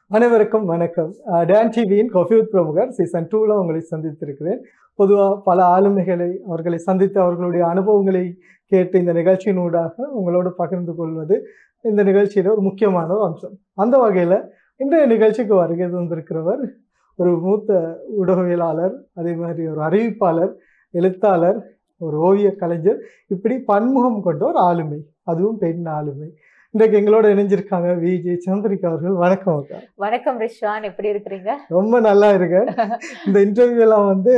அனைவருக்கும் வணக்கம் அஹ் டான் டிவியின் கொஃபியூத் பிரமுகர் சீசன் டூவில் உங்களை சந்தித்திருக்கிறேன் பொதுவாக பல ஆளுமைகளை அவர்களை சந்தித்து அவர்களுடைய அனுபவங்களை கேட்டு இந்த நிகழ்ச்சியினூடாக உங்களோடு பகிர்ந்து கொள்வது இந்த நிகழ்ச்சியில் ஒரு முக்கியமான ஒரு அம்சம் அந்த வகையில் இன்றைய நிகழ்ச்சிக்கு வருகை தந்திருக்கிறவர் ஒரு மூத்த ஊடகவியலாளர் அதே மாதிரி ஒரு அறிவிப்பாளர் எழுத்தாளர் ஒரு ஓவிய கலைஞர் இப்படி பன்முகம் கொண்ட ஒரு ஆளுமை அதுவும் பெண் ஆளுமை இன்றைக்கு எங்களோட இணைஞ்சிருக்காங்க விஜே சந்திரிகா அவர்கள் வணக்கம் அக்கா வணக்கம் ரிஷ்வான் எப்படி இருக்கிறீங்க ரொம்ப நல்லா இருக்கு இந்த இன்டர்வியூ எல்லாம் வந்து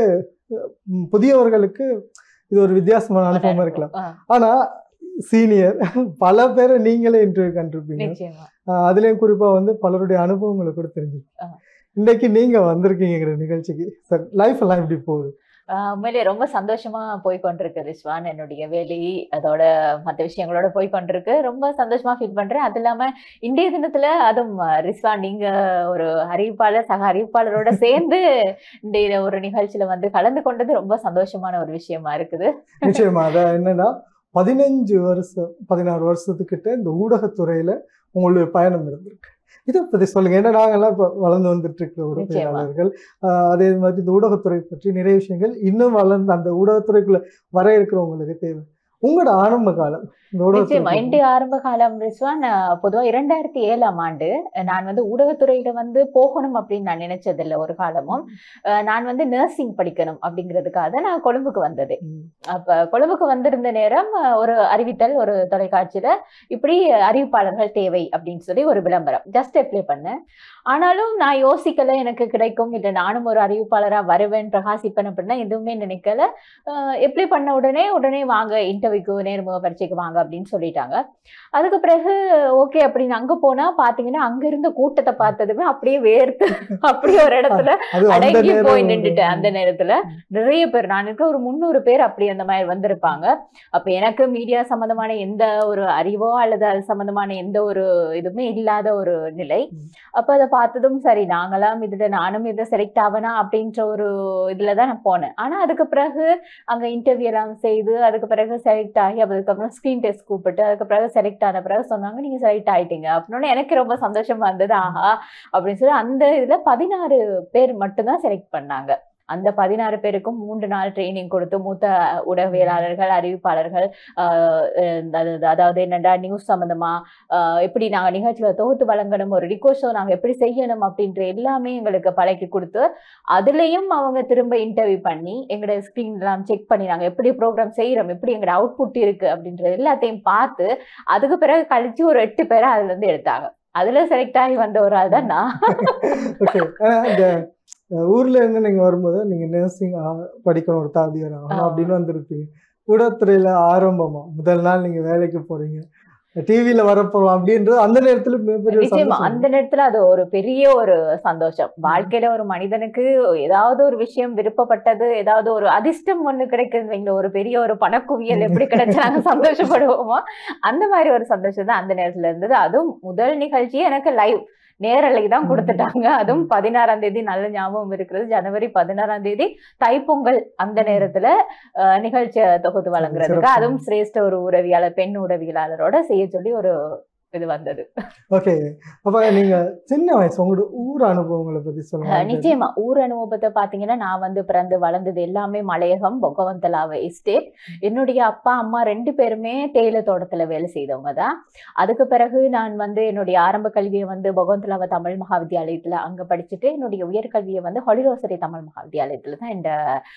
ம், புதியவர்களுக்கு இது ஒரு வித்தியாசமான அனுபவமா இருக்கலாம் ஆ, ஆனா சீனியர் பல பேரை நீங்களே இன்டர்வியூ கண்டிருப்பீங்க நிச்சயமா ஆஹ் அதுலயும் குறிப்பா வந்து பலருடைய அனுபவங்களை கூட தெரிஞ்சிருக்கு ஆ. இன்னைக்கு நீங்க வந்திருக்கீங்க நிகழ்ச்சிக்கு சார் லைஃப் எல்லாம் எப்படி போகுது ஆ, உண்மையிலே ரொம்ப சந்தோஷமா போய் கொண்டிருக்கு ரிஷ்வான் என்னுடைய வேலை அதோட மற்ற விஷயங்களோட போய் கொண்டிருக்கு ரொம்ப சந்தோஷமா ஃபீல் பண்றேன் அது இல்லாம இன்றைய தினத்துல அதுவும் ஆ, ரிஷ்வான் நீங்க ஒரு அறிவிப்பாளர் சக அறிவிப்பாளரோட சேர்ந்து இன்றைய ஒரு நிகழ்ச்சியில வந்து கலந்து கொண்டது ரொம்ப சந்தோஷமான ஒரு விஷயமா இருக்குது நிச்சயமா அதான் என்னன்னா பதினஞ்சு வருஷம் பதினாறு வருஷத்துக்கிட்ட இந்த ஊடகத்துறையில உங்களுடைய பயணம் இருந்திருக்கு இதை பத்தி சொல்லுங்க ஏன்னா நாங்கெல்லாம் இப்போ வளர்ந்து வந்துட்டு இருக்கிற ஊடகவியலாளர்கள் ஆஹ் அதே மாதிரி இந்த ஊடகத்துறை பற்றி நிறைய விஷயங்கள் இன்னும் வளர்ந்து அந்த ஊடகத்துறைக்குள்ள வர இருக்கிறவங்களுக்கு தேவை உங்களோட ஆரம்ப காலம் இந்த நிச்சயமா ஊடகத்துறை இன்றைய ஆரம்ப காலம் ரிஸ்வான் ஆஹ், பொதுவா இரண்டாயிரத்தி ஏழாம் ஆண்டு நான் வந்து ஊடகத்துறையில வந்து போகணும் அப்படின்னு நான் நினைச்சதில்லை ஒரு காலமும் ஆஹ், நான் வந்து நர்சிங் படிக்கணும் அப்படிங்கிறதுக்காக நான் கொழும்புக்கு வந்தது ம். அப்ப கொழும்புக்கு வந்திருந்த நேரம் ஆஹ், ஒரு அறிவித்தல் ஒரு தொலைக்காட்சியில இப்படி அறிவிப்பாளர்கள் தேவை அப்படின்னு சொல்லி ஒரு விளம்பரம் ஜஸ்ட் அப்ளை பண்ணேன் ஆனாலும் நான் யோசிக்கல எனக்கு கிடைக்கும் இல்லை நானும் ஒரு அறிவிப்பாளரா வருவேன் பிரகாசிப்பேன் அப்படின்னா எதுவுமே நினைக்கல அப்ளை பண்ண உடனே உடனே வாங்க இன்டர்வியூக்கு நேர்முக பரீட்சைக்கு வாங்க அப்படின்னு சொல்லிட்டாங்க அதுக்கு பிறகு ஓகே அப்படின்னு அங்க போனா பாத்தீங்கன்னா அங்க இருந்த கூட்டத்தை பார்த்ததுமே அப்படியே வேர்த்து அப்படியே ஒரு இடத்துல அது அந்த அடங்கி நேரம் போய் நின்றுட்டேன் அந்த நேரத்துல ம். நிறைய பேர் நான் இருக்க ஒரு முந்நூறு பேர் அப்படி அந்த மாதிரி வந்திருப்பாங்க அப்ப எனக்கு மீடியா சம்பந்தமான எந்த ஒரு அறிவோ அல்லது அது சம்பந்தமான எந்த ஒரு இதுவுமே இல்லாத ஒரு நிலை ம். அப்ப அதை பார்த்ததும் சரி நாங்களாம் இதுல நானும் இதை செலக்ட் ஆவனா அப்படின்ற ஒரு இதுலதான் நான் போனேன் ஆனா அதுக்கு பிறகு அங்க இன்டர்வியூ எல்லாம் செய்து அதுக்கு பிறகு செலக்ட் ஆகி அதுக்கப்புறம் ஸ்கிரீன் டெஸ்ட் கூப்பிட்டு அதுக்கு பிறகு செலக்ட் ஆன பிறகு சொன்னாங்க நீங்க செலக்ட் ஆயிட்டீங்க அப்படின்னு எனக்கு ரொம்ப சந்தோஷமா இருந்தது ஆஹா அப்படின்னு சொல்லி அந்த இதுல பதினாறு பேர் மட்டும்தான் செலக்ட் பண்ணாங்க அந்த பதினாறு பேருக்கும் மூன்று நாள் ட்ரைனிங் கொடுத்து மூத்த ஊடகவியலாளர்கள் அறிவிப்பாளர்கள் ஆஹ் அஹ் அது- அதாவது என்னடா நியூஸ் சம்பந்தமா ஆஹ் எப்படி நாங்க நிகழ்ச்சிகளை தொகுத்து வழங்கணும் ஒரு ரிகோ ஷோ நாங்க எப்படி செய்யணும் அப்படின்ற எல்லாமே எங்களுக்கு பழக்கி கொடுத்து அதுலயும் அவங்க திரும்ப இன்டர்வியூ பண்ணி எங்களோட ஸ்கிரீன் எல்லாம் செக் பண்ணி நாங்க எப்படி ப்ரோக்ராம் செய்யறோம் எப்படி எங்களோட அவுட்புட் இருக்கு அப்படின்றது எல்லாத்தையும் பார்த்து அதுக்கு பிறகு கழிச்சு ஒரு எட்டு பேரை அதுல இருந்து எடுத்தாங்க அதுல செலக்ட் ஆகி வந்த ஒரு ஆள் தான் நான் ஓகே இந்த அஹ், ஊர்ல இருந்து நீங்க வரும்போது நீங்க நர்சிங் படிக்கணும் ஒரு தாதியர் ஆகணும் ஆ. அப்படின்னு வந்திருப்பீங்க ஊடகத்துறையில ஆரம்பமா முதல் நாள் நீங்க வேலைக்கு போறீங்க டிவியில வரப்போறோம் அப்படின்றது அந்த நேரத்துல மிகப்பெரிய ஒரு நிச்சயமா சந்தோஷம். அந்த நேரத்துல அது ஒரு பெரிய ஒரு சந்தோஷம் வாழ்க்கையில ஒரு மனிதனுக்கு ஏதாவது ஒரு விஷயம் விருப்பப்பட்டது ஏதாவது ஒரு அதிர்ஷ்டம் ஒண்ணு கிடைக்குது வைங்களேன், ஒரு பெரிய ஒரு பணக்குவியல் எப்படி கிடைச்சா நாங்க சந்தோஷப்படுவோமோ அந்த மாதிரி ஒரு சந்தோஷம் தான் அந்த நேரத்துல இருந்தது அதுவும் முதல் நிகழ்ச்சியே எனக்கு லைவ் நேரலை தான் ம். கொடுத்துட்டாங்க அதுவும் பதினாறாம் தேதி நல்ல ஞாபகம் இருக்கிறது ஜனவரி பதினாறாம் தேதி தைப்பொங்கல் அந்த நேரத்துல அஹ், நிகழ்ச்சியை தொகுத்து வழங்குறதுக்கு சிறப்பு. அதுவும் சிரேஷ்ட ஒரு உறவியாளர் பெண் உறவியலாளரோட செய்ய சொல்லி ஒரு இது வந்தது ஓகே அப்ப நீங்க சின்ன வயசு உங்களோட ஊர் அனுபவங்களை பத்தி அஹ் சொல்லுங்க நிச்சயமா ஊர் அனுபவத்தை பாத்தீங்கன்னா நான் வந்து பிறந்து வளர்ந்தது எல்லாமே மலையகம் பொகவந்தலாவ எஸ்டேட் என்னுடைய அப்பா அம்மா ரெண்டு பேருமே தேயிலை தோட்டத்துல வேலை செய்தவங்க தான் அதுக்கு பிறகு நான் வந்து என்னுடைய ஆரம்ப கல்வியை வந்து பொகவந்தலாவ தமிழ் மகாவித்யாலயத்துல அங்க படிச்சுட்டு என்னுடைய உயர்கல்வியை வந்து ஹொலிரோசரி தமிழ் மகாவித்யாலயத்துல தான் இந்த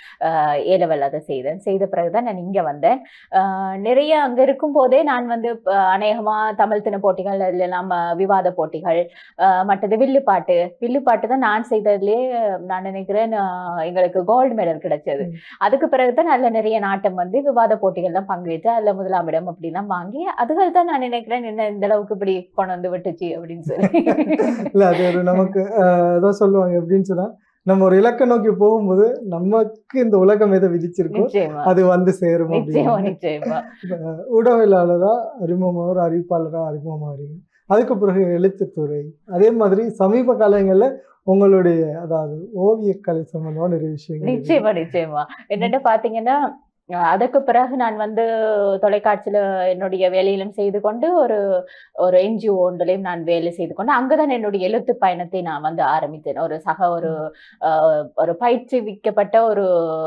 ஏலவல் அதை செய்தேன் செய்த பிறகுதான் நான் இங்க வந்தேன் அஹ் நிறைய அங்க இருக்கும் போதே நான் வந்து அஹ் அநேகமா தமிழ் தின போட்டிகள் அதுல எல்லாம் அஹ் விவாத போட்டிகள் அஹ் மற்றது வில்லுப்பாட்டு வில்லுப்பாட்டு தான் நான் செய்ததுலயே நான் நினைக்கிறேன் அஹ் எங்களுக்கு கோல்டு மெடல் கிடைச்சது ம். அதுக்கு பிறகுதான் நல்ல நிறைய நாட்டம் வந்து விவாத போட்டிகள் தான் பங்கேற்று அதுல முதலாம் இடம் அப்படிலாம் வாங்கி அதுகள் தான் நான் நினைக்கிறேன் என்ன இந்த அளவுக்கு இப்படி கொண்டு வந்து விட்டுச்சு அப்படின்னு சொல்லி இல்ல அது ஒரு நமக்கு அஹ், ஏதோ சொல்லுவாங்க எப்படின்னு சொன்னா நம்ம ஒரு இலக்கை நோக்கி போகும்போது நமக்கு இந்த உலகம் எதை விதிச்சிருக்கோ நிச்சயமா அது வந்து சேரும் நிச்சயமா அப்படின்னு நிச்சயமா ஊடகவியலாளரா அறிமுகமாக ஒரு அறிவிப்பாளரா அறிமுகமாகிறீங்க அதுக்கு பிறகு எழுத்துத்துறை அதே மாதிரி சமீப காலங்கள்ல உங்களுடைய அதாவது ஓவியக்கலை சம்பந்தமா நிறைய விஷயங்கள் இருக்கு. நிச்சயமா நிச்சயமா என்னட்டு பாத்தீங்கன்னா அஹ் அதுக்கு பிறகு நான் வந்து தொலைக்காட்சியில என்னுடைய வேலையிலும் செய்து கொண்டு ஒரு ஒரு என்ஜிஓ ஒன்றிலையும் நான் வேலை செய்து கொண்டு அங்கதான் என்னுடைய எழுத்து பயணத்தை நான் வந்து ஆரம்பித்தேன் ஒரு சக ஒரு அஹ், ஒரு பயிற்றுவிக்கப்பட்ட ஒரு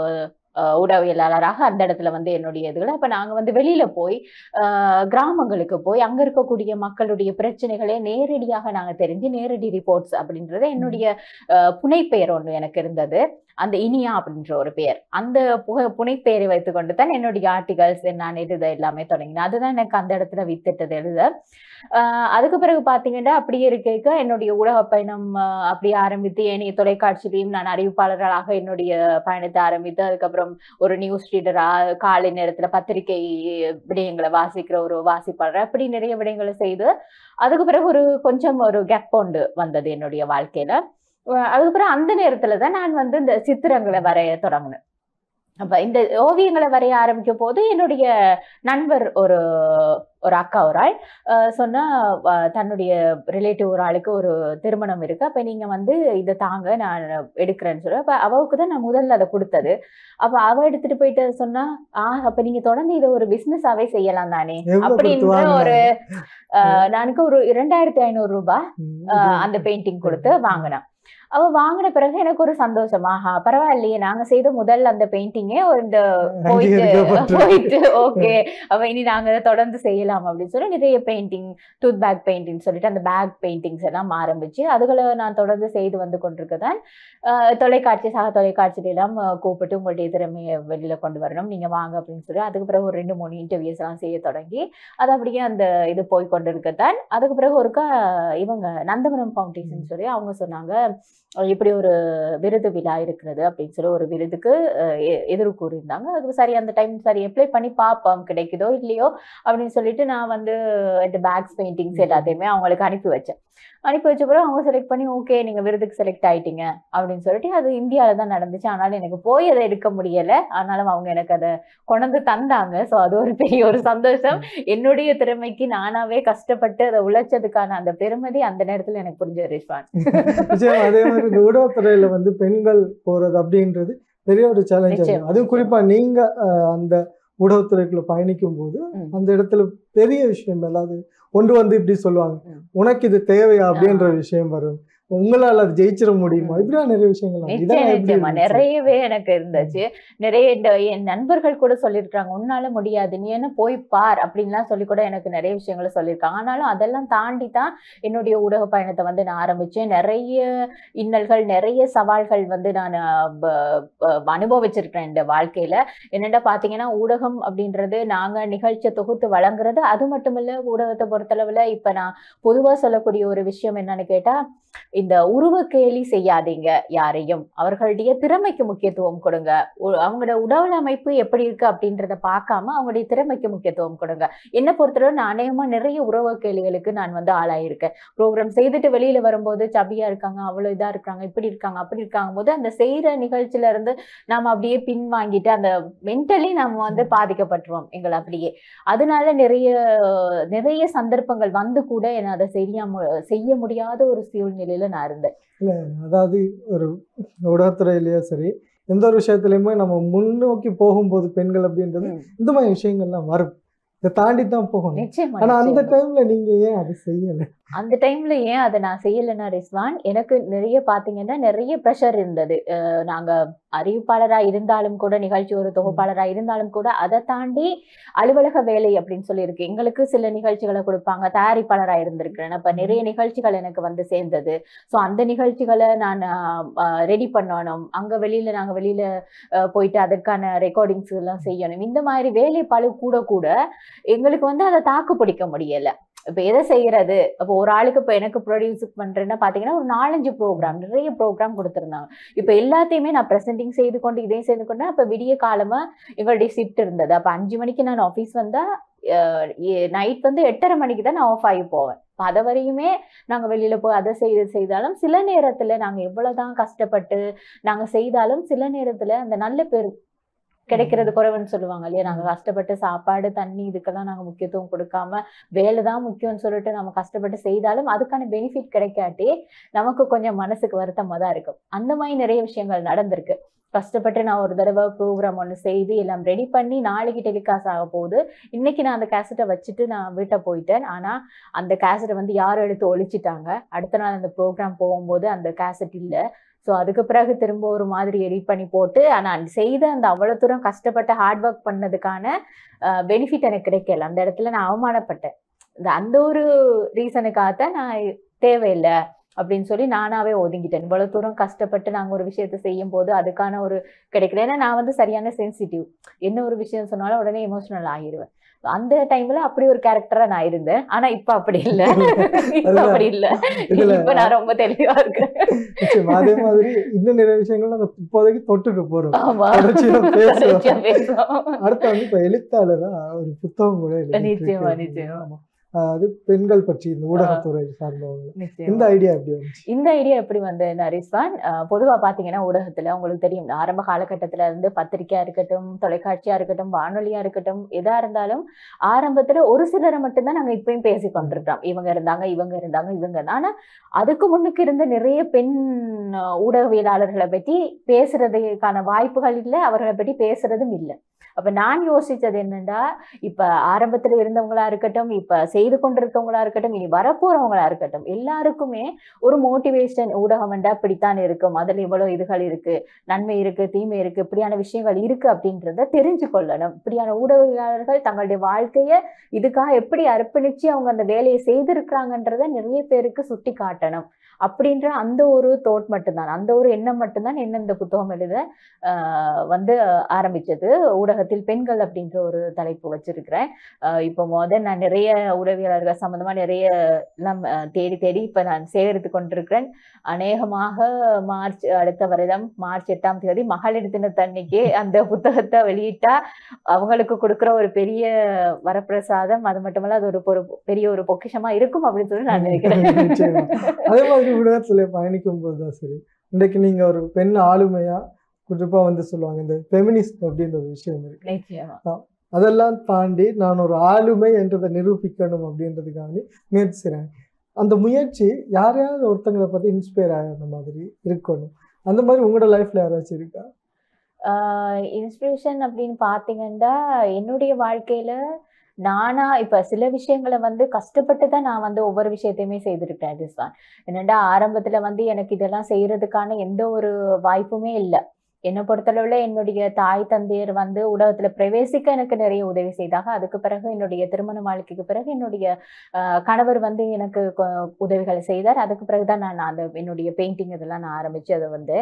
அஹ், உடவியலாளராக அந்த இடத்துல வந்து என்னுடைய இதுகளை அப்ப நாங்க வந்து வெளியில போய் அஹ், கிராமங்களுக்கு போய் அங்க இருக்கக்கூடிய மக்களுடைய பிரச்சனைகளை நேரடியாக நாங்க தெரிஞ்சு நேரடி ரிப்போர்ட்ஸ் அப்படின்றது என்னுடைய அஹ், புனைப்பெயர் ஒன்று எனக்கு இருந்தது அந்த இனியா அப்படின்ற ஒரு பெயர் அந்த புக புனைப்பெயரை வைத்துக்கொண்டு தான் என்னுடைய ஆர்டிகல்ஸ் நான் எழுத எல்லாமே தொடங்கினேன் அதுதான் எனக்கு அந்த இடத்துல வித்திட்டது எழுத ஆஹ் அதுக்கு பிறகு பார்த்தீங்கன்னா அப்படியே இருக்க என்னுடைய ஊடக பயணம் ஆஹ் அப்படியே ஆரம்பித்து ஏனைய தொலைக்காட்சியிலையும் நான் அறிவிப்பாளர்களாக என்னுடைய பயணத்தை ஆரம்பித்து அதுக்கப்புறம் ஒரு நியூஸ் ரீடரா காலை நேரத்துல பத்திரிகை விடயங்களை வாசிக்கிற ஒரு வாசிப்பாளர் அப்படி நிறைய விடயங்களை செய்து அதுக்கு பிறகு ஒரு கொஞ்சம் ஒரு கேப் உண்டு வந்தது என்னுடைய வாழ்க்கையில அஹ் அதுக்கப்புறம் அந்த நேரத்துல தான் நான் வந்து இந்த சித்திரங்களை வரைய தொடங்கினேன் அப்ப இந்த ஓவியங்களை வரைய ஆரம்பிக்கும் போது என்னுடைய நண்பர் ஒரு ஒரு அக்கா ஒரு ஆள் அஹ் சொன்னா அஹ் தன்னுடைய ரிலேட்டிவ் ஒரு ஆளுக்கு ஒரு திருமணம் இருக்கு அப்ப நீங்க வந்து இதை தாங்க நான் எடுக்கிறேன்னு சொல்லி அப்ப அவவுக்கு தான் நான் முதல்ல அதை கொடுத்தது அப்ப அவ எடுத்துட்டு போயிட்டு சொன்னா ஆ அப்ப நீங்க தொடர்ந்து இதை ஒரு பிசினஸாவே செய்யலாம் தானே எவ்வளவு கொடுத்து அப்படின்ற வாங்கினாங்க? ஒரு அஹ் நானுக்கு ஒரு இரண்டாயிரத்தி ஐநூறு ரூபாய் ம், ஆஹ் அந்த பெயிண்டிங் கொடுத்து வாங்கினேன் அவ வாங்கின பிறகு எனக்கு ஒரு சந்தோஷம் ஆஹா பரவாயில்லையே நாங்க செய்த முதல் அந்த பெயிண்டிங்கே இந்த போயிட்டு அங்கீகரிக்கப்பட்டிருக்கு. போயிட்டு ஓகே அவ இனி நாங்க இதை தொடர்ந்து செய்யலாம் அப்படின்னு சொல்லி நிறைய பெயிண்டிங் டூத் பேக் பெயிண்டிங் சொல்லிட்டு அந்த பேக் பெயிண்டிங்ஸ் எல்லாம் ஆரம்பிச்சு அதுகளை நான் தொடர்ந்து செய்து வந்து கொண்டிருக்கதான் ஆஹ் தொலைக்காட்சி சக தொலைக்காட்சியில எல்லாம் ஆஹ் கூப்பிட்டு உங்களுடைய திறமையை வெளியில கொண்டு வரணும் நீங்க வாங்க அப்படின்னு சொல்லி அதுக்கு பிறகு ஒரு ரெண்டு மூணு இன்டர்வியூஸ் எல்லாம் செய்ய தொடங்கி அது அப்படியே அந்த இது போய் கொண்டிருக்கத்தான் அதுக்கு பிறகு ஒருக்கா இவங்க நந்தவனம் ஃபவுண்டேஷன் சொல்லி அவங்க சொன்னாங்க அஹ் இப்படி ஒரு விருது விழா இருக்கிறது அப்படின்னு சொல்லி ஒரு விருதுக்கு அஹ் எ- எதிர் கூறியிருந்தாங்க அதுக்கு சரி அந்த டைம் சரி அப்ளை பண்ணி பார்ப்போம் கிடைக்குதோ இல்லையோ அப்படின்னு சொல்லிட்டு நான் வந்து இந்த பேக்ஸ் பெயிண்டிங்ஸ் எல்லாத்தையுமே அவங்களுக்கு அனுப்பி வச்சேன் அனுப்பி வச்ச பிறகு அவங்க செலக்ட் பண்ணி ஓகே நீங்க விருதுக்கு செலக்ட் ஆயிட்டீங்க அப்படின்னு சொல்லிட்டு அது இந்தியாவில தான் நடந்துச்சு ஆனாலும் எனக்கு போய் அதை எடுக்க முடியல ஆனாலும் அவங்க எனக்கு அதை கொண்டு தந்தாங்க ஸோ அது ஒரு பெரிய ஒரு சந்தோஷம் என்னுடைய திறமைக்கு நானாவே கஷ்டப்பட்டு அதை உழைச்சதுக்கான அந்த பெருமதி அந்த நேரத்துல எனக்கு புரிஞ்ச ரிஷ்வான் நிச்சயம் அதே மாதிரி இந்த ஊடகத்துறையில வந்து பெண்கள் போறது அப்படின்றது பெரிய ஒரு சேலஞ்ச் நிச்சயம். அதுவும் குறிப்பா நீங்க அஹ், அந்த ஊடகத்துறைக்குள்ள பயணிக்கும் போது ம். அந்த இடத்துல பெரிய விஷயம் அதாவது ஒன்று வந்து இப்படி சொல்லுவாங்க ம். உனக்கு இது தேவையா அப்படின்ற விஷயம் வரும் உங்களால அது ஜெயிச்சிட முடியுமா ம். இப்படிலாம் நிறைய விஷயங்கள் வரும். நிச்சயம் இதெல்லாம் எப்படி நிச்சயமா இருந்துச்சு? நிறையவே எனக்கு இருந்துச்சு நிறைய இந்த என் நண்பர்கள் கூட சொல்லியிருக்காங்க உன்னால முடியாது நீ என்ன போய் பார் அப்படின்லாம் சொல்லி கூட எனக்கு நிறைய விஷயங்களை சொல்லியிருக்காங்க ஆனாலும் அதெல்லாம் தாண்டி தான் என்னுடைய ஊடக பயணத்தை வந்து நான் ஆரம்பிச்சேன் நிறைய இன்னல்கள் நிறைய சவால்கள் வந்து நான் அஹ், ப- ப- அனுபவிச்சிருக்கேன் இந்த வாழ்க்கையில என்னென்ன பாத்தீங்கன்னா ஊடகம் அப்படின்றது நாங்க நிகழ்ச்சியை தொகுத்து வழங்குறது அது மட்டும் இல்ல ஊடகத்தை பொறுத்தளவுல இப்ப நான் பொதுவா சொல்லக்கூடிய ஒரு விஷயம் என்னன்னு கேட்டா இந்த உருவ கேலி செய்யாதீங்க யாரையும் அவர்களுடைய திறமைக்கு முக்கியத்துவம் கொடுங்க உ- அவங்களோட உடல் அமைப்பு எப்படி இருக்கு அப்படின்றத பார்க்காம அவங்களுடைய திறமைக்கு முக்கியத்துவம் கொடுங்க என்னை பொறுத்தவரை நான் அநேகமா நிறைய உறவு கேலிகளுக்கு நான் வந்து ஆளாயிருக்கேன் ப்ரோக்ராம் செய்துட்டு வெளியில வரும்போது சபியா இருக்காங்க அவ்வளவு இதா இருக்காங்க இப்படி இருக்காங்க அப்படி இருக்காங்க போது அந்த செய்யற நிகழ்ச்சியில இருந்து நாம அப்படியே பின் வாங்கிட்டு அந்த மென்டலி நம்ம வந்து பாதிக்கப்பட்டுருவோம் எங்களை அப்படியே அதனால நிறைய நிறைய சந்தர்ப்பங்கள் வந்து கூட என்ன அதை செய்யாம செய்ய முடியாத ஒரு சூழ்நிலையில நான் இருந்தேன் அதாவது ஒரு ஊடகத்துறையிலயோ சரி எந்த ஒரு விஷயத்துலயுமே நம்ம முன்னோக்கி போகும்போது பெண்கள் அப்படின்றது ம். இந்த மாதிரி விஷயங்கள்லாம் வரும் இதை தாண்டி தான் போகணும் நிச்சயமா ஆனா அந்த நிச்சயமா. டைம்ல நீங்க ஏன் அது செய்யல அந்த டைம்ல ஏன் அதை நான் செய்யலைன்னா ரிஸ்வான் எனக்கு நிறைய பாத்தீங்கன்னா நிறைய ப்ரெஷர் இருந்தது அஹ் நாங்க அறிவிப்பாளரா இருந்தாலும் கூட நிகழ்ச்சி ஒரு தொகுப்பாளரா இருந்தாலும் கூட அதை தாண்டி அலுவலக வேலை அப்படின்னு சொல்லி இருக்கு எங்களுக்கு சில நிகழ்ச்சிகளை கொடுப்பாங்க தயாரிப்பாளரா இருந்திருக்கிறேன் அப்ப நிறைய நிகழ்ச்சிகள் எனக்கு வந்து சேர்ந்தது ஸோ அந்த நிகழ்ச்சிகளை நான் ரெடி பண்ணணும் அங்க வெளியில நாங்க வெளியில அஹ், போயிட்டு அதற்கான ரெக்கார்டிங்ஸ் எல்லாம் செய்யணும் இந்த மாதிரி வேலை பளு கூட கூட எங்களுக்கு வந்து அதை தாக்கு பிடிக்க முடியல இப்ப எதை செய்யறது அப்போ ஒரு ஆளுக்கு இப்ப எனக்கு ப்ரொடியூஸ் பண்றேன்னா பாத்தீங்கன்னா ஒரு நாலஞ்சு ப்ரோக்ராம் நிறைய ப்ரோக்ராம் கொடுத்துருந்தாங்க இப்ப எல்லாத்தையுமே நான் ப்ரெசென்டிங் செய்து கொண்டு இதையும் செய்து கொண்டு அப்ப விடிய காலமா எங்களுடைய ஷிஃப்ட் இருந்தது அப்ப அஞ்சு மணிக்கு நான் ஆஃபீஸ் வந்தா நைட் வந்து எட்டரை மணிக்கு தான் நான் ஆஃப் ஆகி போவேன் அப்ப அதை வரையுமே நாங்க வெளியில போய் அதை செய்து செய்தாலும் சில நேரத்துல நாங்க எவ்வளவுதான் கஷ்டப்பட்டு நாங்க செய்தாலும் சில நேரத்துல அந்த நல்ல பேர் கிடைக்கிறது குறைவுன்னு சொல்லுவாங்க இல்லையா நாங்க கஷ்டப்பட்டு சாப்பாடு தண்ணி இதுக்கெல்லாம் நாங்க முக்கியத்துவம் கொடுக்காம வேலை தான் முக்கியம்னு சொல்லிட்டு நம்ம கஷ்டப்பட்டு செய்தாலும் அதுக்கான பெனிஃபிட் கிடைக்காட்டி நமக்கு கொஞ்சம் மனசுக்கு வருத்தமா தான் இருக்கும் அந்த மாதிரி நிறைய விஷயங்கள் நடந்திருக்கு கஷ்டப்பட்டு நான் ஒரு தடவை ப்ரோக்ராம் ஒன்று செய்து எல்லாம் ரெடி பண்ணி நாளைக்கு டெலிகாஸ்ட் ஆக போகுது இன்னைக்கு நான் அந்த கேசட்டை வச்சுட்டு நான் வீட்டை போயிட்டேன் ஆனா அந்த கேசட்டை வந்து யாரும் எடுத்து ஒழிச்சிட்டாங்க அடுத்த நாள் அந்த ப்ரோக்ராம் போகும்போது அந்த கேசட் இல்லை ஸோ அதுக்கு பிறகு திரும்ப ஒரு மாதிரி எடிட் பண்ணி போட்டு நான் செய்த அந்த அவ்வளோ தூரம் கஷ்டப்பட்டு ஹார்ட் ஒர்க் பண்ணதுக்கான பெனிஃபிட் எனக்கு கிடைக்கல அந்த இடத்துல நான் அவமானப்பட்டேன் இந்த அந்த ஒரு ரீசனுக்காகத்தான் நான் தேவையில்லை அப்படின்னு சொல்லி நானாவே ஒதுங்கிட்டேன் இவ்வளவு தூரம் கஷ்டப்பட்டு நாங்க ஒரு விஷயத்த செய்யும் போது அதுக்கான ஒரு கிடைக்கல ஏன்னா நான் வந்து சரியான சென்சிட்டிவ் என்ன ஒரு விஷயம் சொன்னாலும் உடனே எமோஷனல் ஆகிடுவேன் அந்த டைம்ல அப்படி ஒரு கேரக்டரா நான் இருந்தேன் ஆனா இப்ப அப்படி இல்ல இப்ப அதுதான். அப்படி இல்ல இதுல இப்ப நான் ரொம்ப தெளிவா இருக்கேன் நிச்சயமா அதே மாதிரி இன்னும் நிறைய விஷயங்கள் நம்ம இப்போதைக்கு தொட்டுட்டு போறோம் ஆமா தொடர்ச்சியா பேசுவோம். தொடர்ச்சியா பேசுவோம் அடுத்து வந்து இப்ப எழுத்தாளரா ஒரு புத்தகம் கூட எழுதிட்டு நிச்சயமா, இருக்கீங்க. நிச்சயமா. ஆமா. ஆஹ் அது பெண்கள் பற்றி இந்த ஊடகத்துறை சார்ந்தவங்க நிச்சயமா. இந்த ஐடியா எப்படி வந்துச்சு இந்த ஐடியா எப்படி வந்து நரிஸ்வான் பொதுவா பாத்தீங்கன்னா ஊடகத்துல உங்களுக்கு தெரியும் ஆரம்ப காலகட்டத்துல இருந்து பத்திரிக்கையா இருக்கட்டும் தொலைக்காட்சியா இருக்கட்டும் வானொலியா இருக்கட்டும் எதா இருந்தாலும் ஆரம்பத்துல ஒரு சிலரை மட்டும்தான் நாங்க இப்பயும் பேசி கொண்டிருக்கிறோம் இவங்க இருந்தாங்க இவங்க இருந்தாங்க இவங்க இருந்தாங்க. ஆனா அதுக்கு முன்னுக்கு இருந்த நிறைய பெண் அஹ், ஊடகவியலாளர்களை பற்றி பேசுறதுக்கான வாய்ப்புகள் இல்லை அவர்களை பற்றி பேசுறதும் இல்லை அப்ப நான் யோசிச்சது என்னன்னா இப்ப ஆரம்பத்துல இருந்தவங்களா இருக்கட்டும் இப்ப செய்து கொண்டிருக்கவங்களா இருக்கட்டும் இனி வரப்போறவங்களா இருக்கட்டும் எல்லாருக்குமே ஒரு மோட்டிவேஷன் ஊடகம் வேண்டா இப்படித்தான் இருக்கும் அதுல இவ்வளவு இதுகள் இருக்கு நன்மை இருக்கு தீமை இருக்கு இப்படியான விஷயங்கள் இருக்கு அப்படின்றத தெரிஞ்சு கொள்ளணும் இப்படியான ஊடகவியலாளர்கள் தங்களுடைய வாழ்க்கைய இதுக்காக எப்படி அர்ப்பணிச்சு அவங்க அந்த வேலையை செய்திருக்கிறாங்கன்றத நிறைய பேருக்கு சுட்டி காட்டணும் அப்படின்ற அந்த ஒரு தோட் மட்டும்தான் அந்த ஒரு எண்ணம் மட்டும்தான் என்ன இந்த புத்தகம் எழுத ஆஹ் வந்து ஆரம்பிச்சது ஊடகத்தில் பெண்கள் அப்படின்ற ஒரு தலைப்பு வச்சிருக்கிறேன் ஆஹ் இப்போ முத நான் நிறைய உடவியலாளர்கள் சம்பந்தமா நிறைய எல்லாம் ஆஹ் தேடி தேடி இப்ப நான் சேகரித்து கொண்டிருக்கிறேன் அநேகமாக மார்ச் அடுத்த வருடம் மார்ச் எட்டாம் தேதி மகளிர் தினத்தன்னைக்கு அந்த புத்தகத்தை வெளியிட்டா அவங்களுக்கு கொடுக்குற ஒரு பெரிய வரப்பிரசாதம் அது மட்டுமல்ல அது ஒரு பொறு- பெரிய ஒரு பொக்கிஷமா இருக்கும் அப்படின்னு சொல்லி நான் நிச்சயமா. நினைக்கிறேன் அதே மாதிரி ஊடகத்துல பயணிக்கும் போதுதான் சரி இன்றைக்கு நீங்க ஒரு பெண் ஆளுமையா குறிப்பா வந்து சொல்லுவாங்க இந்த ஃபெமினிஸ்ட் அப்படின்ற ஒரு விஷயம் இருக்கு நிச்சயமா அதெல்லாம் தாண்டி நான் ஒரு ஆளுமை என்றதை நிரூபிக்கணும் அப்படின்றதுக்காக முயற்சி செய்றேன் அந்த முயற்சி யாரையாவது ஒருத்தங்களை பத்தி இன்ஸ்பயர் ஆகிற மாதிரி இருக்கணும் அந்த மாதிரி உங்களோட லைஃப்ல யாராச்சும் இருக்கா இன்ஸ்பிரேஷன் அப்படின்னு பார்த்தீங்கன்னா என்னுடைய வாழ்க்கையில நானா இப்ப சில விஷயங்களை வந்து கஷ்டப்பட்டு தான் நான் வந்து ஒவ்வொரு விஷயத்தையுமே செய்திருக்கேன் திஸ்வான் என்னடா ஆரம்பத்துல வந்து எனக்கு இதெல்லாம் செய்யறதுக்கான எந்த ஒரு வாய்ப்புமே இல்லை என்னை பொறுத்தளவுல என்னுடைய தாய் தந்தையர் வந்து ஊடகத்துல பிரவேசிக்க எனக்கு நிறைய உதவி செய்தாங்க அதுக்கு பிறகு என்னுடைய திருமண வாழ்க்கைக்கு பிறகு என்னுடைய ஆஹ், கணவர் வந்து எனக்கு கொ- உதவிகளை செய்தார் அதுக்கு பிறகுதான் நான் அந்த என்னுடைய பெயிண்டிங் இதெல்லாம் நான் ஆரம்பிச்சு அதை வந்து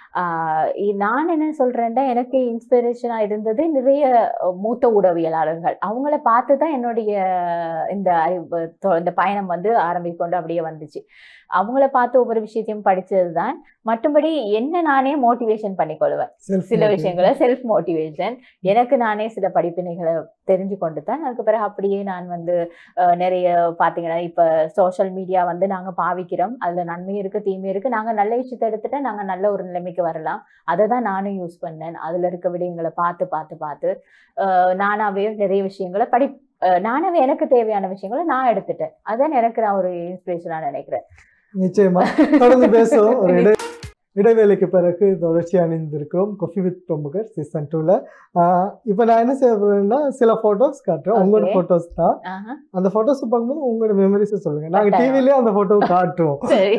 ஆஹ் இ- நான் என்ன சொல்றேன்னா எனக்கு இன்ஸ்பிரேஷனா இருந்தது நிறைய அஹ், மூத்த உடவியலாளர்கள் அவங்கள பார்த்து தான் என்னுடைய இந்த அறிவு தொ- இந்த பயணம் வந்து ஆரம்பிக்கொண்டு அப்படியே வந்துச்சு அவங்கள பார்த்து ஒவ்வொரு விஷயத்தையும் படிச்சது தான் மற்றபடி என்ன நானே மோட்டிவேஷன் பண்ணிக்கொள்வேன் Self சில motivation. விஷயங்களை செல்ஃப் மோட்டிவேஷன் எனக்கு நானே சில படிப்பினைகளை தெரிஞ்சு கொண்டு தான் அதுக்கு பிறகு அப்படியே நான் வந்து அஹ், நிறைய பார்த்தீங்கன்னா இப்போ சோஷியல் மீடியா வந்து நாங்கள் பாவிக்கிறோம் அதில் நன்மை இருக்குது தீமை இருக்குது நாங்கள் நல்ல விஷயத்தை எடுத்துட்டா நாங்கள் நல்ல ஒரு நிலைமைக்கு வரலாம் அதை தான் நானும் யூஸ் பண்ணேன் அதில் இருக்க விடயங்களை பார்த்து பார்த்து பார்த்து அஹ், நானாவே நிறைய விஷயங்களை படி அஹ், நானாவே எனக்கு தேவையான விஷயங்களை நான் எடுத்துட்டேன் அதான் எனக்கு நான் ஒரு இன்ஸ்பிரேஷனாக நினைக்கிறேன் நிச்சயமா தொடர்ந்து பேசுவோம் ஒரு இடை இடைவேளைக்கு பிறகு தொடர்ச்சி அணிந்திருக்கிறோம் கொஃபி வித் பிரமுகர் சீசன் டூல இப்போ நான் என்ன செய்ய போறேன்னா சில போட்டோஸ் காட்டுறேன் உங்களோட Okay. போட்டோஸ் தான் ஆஹா, அந்த போட்டோஸ் பார்க்கும்போது உங்களோட மெமரிஸை சொல்லுங்க நாங்க கட்டாயம். டிவிலேயே அந்த போட்டோ காட்டுவோம் சரி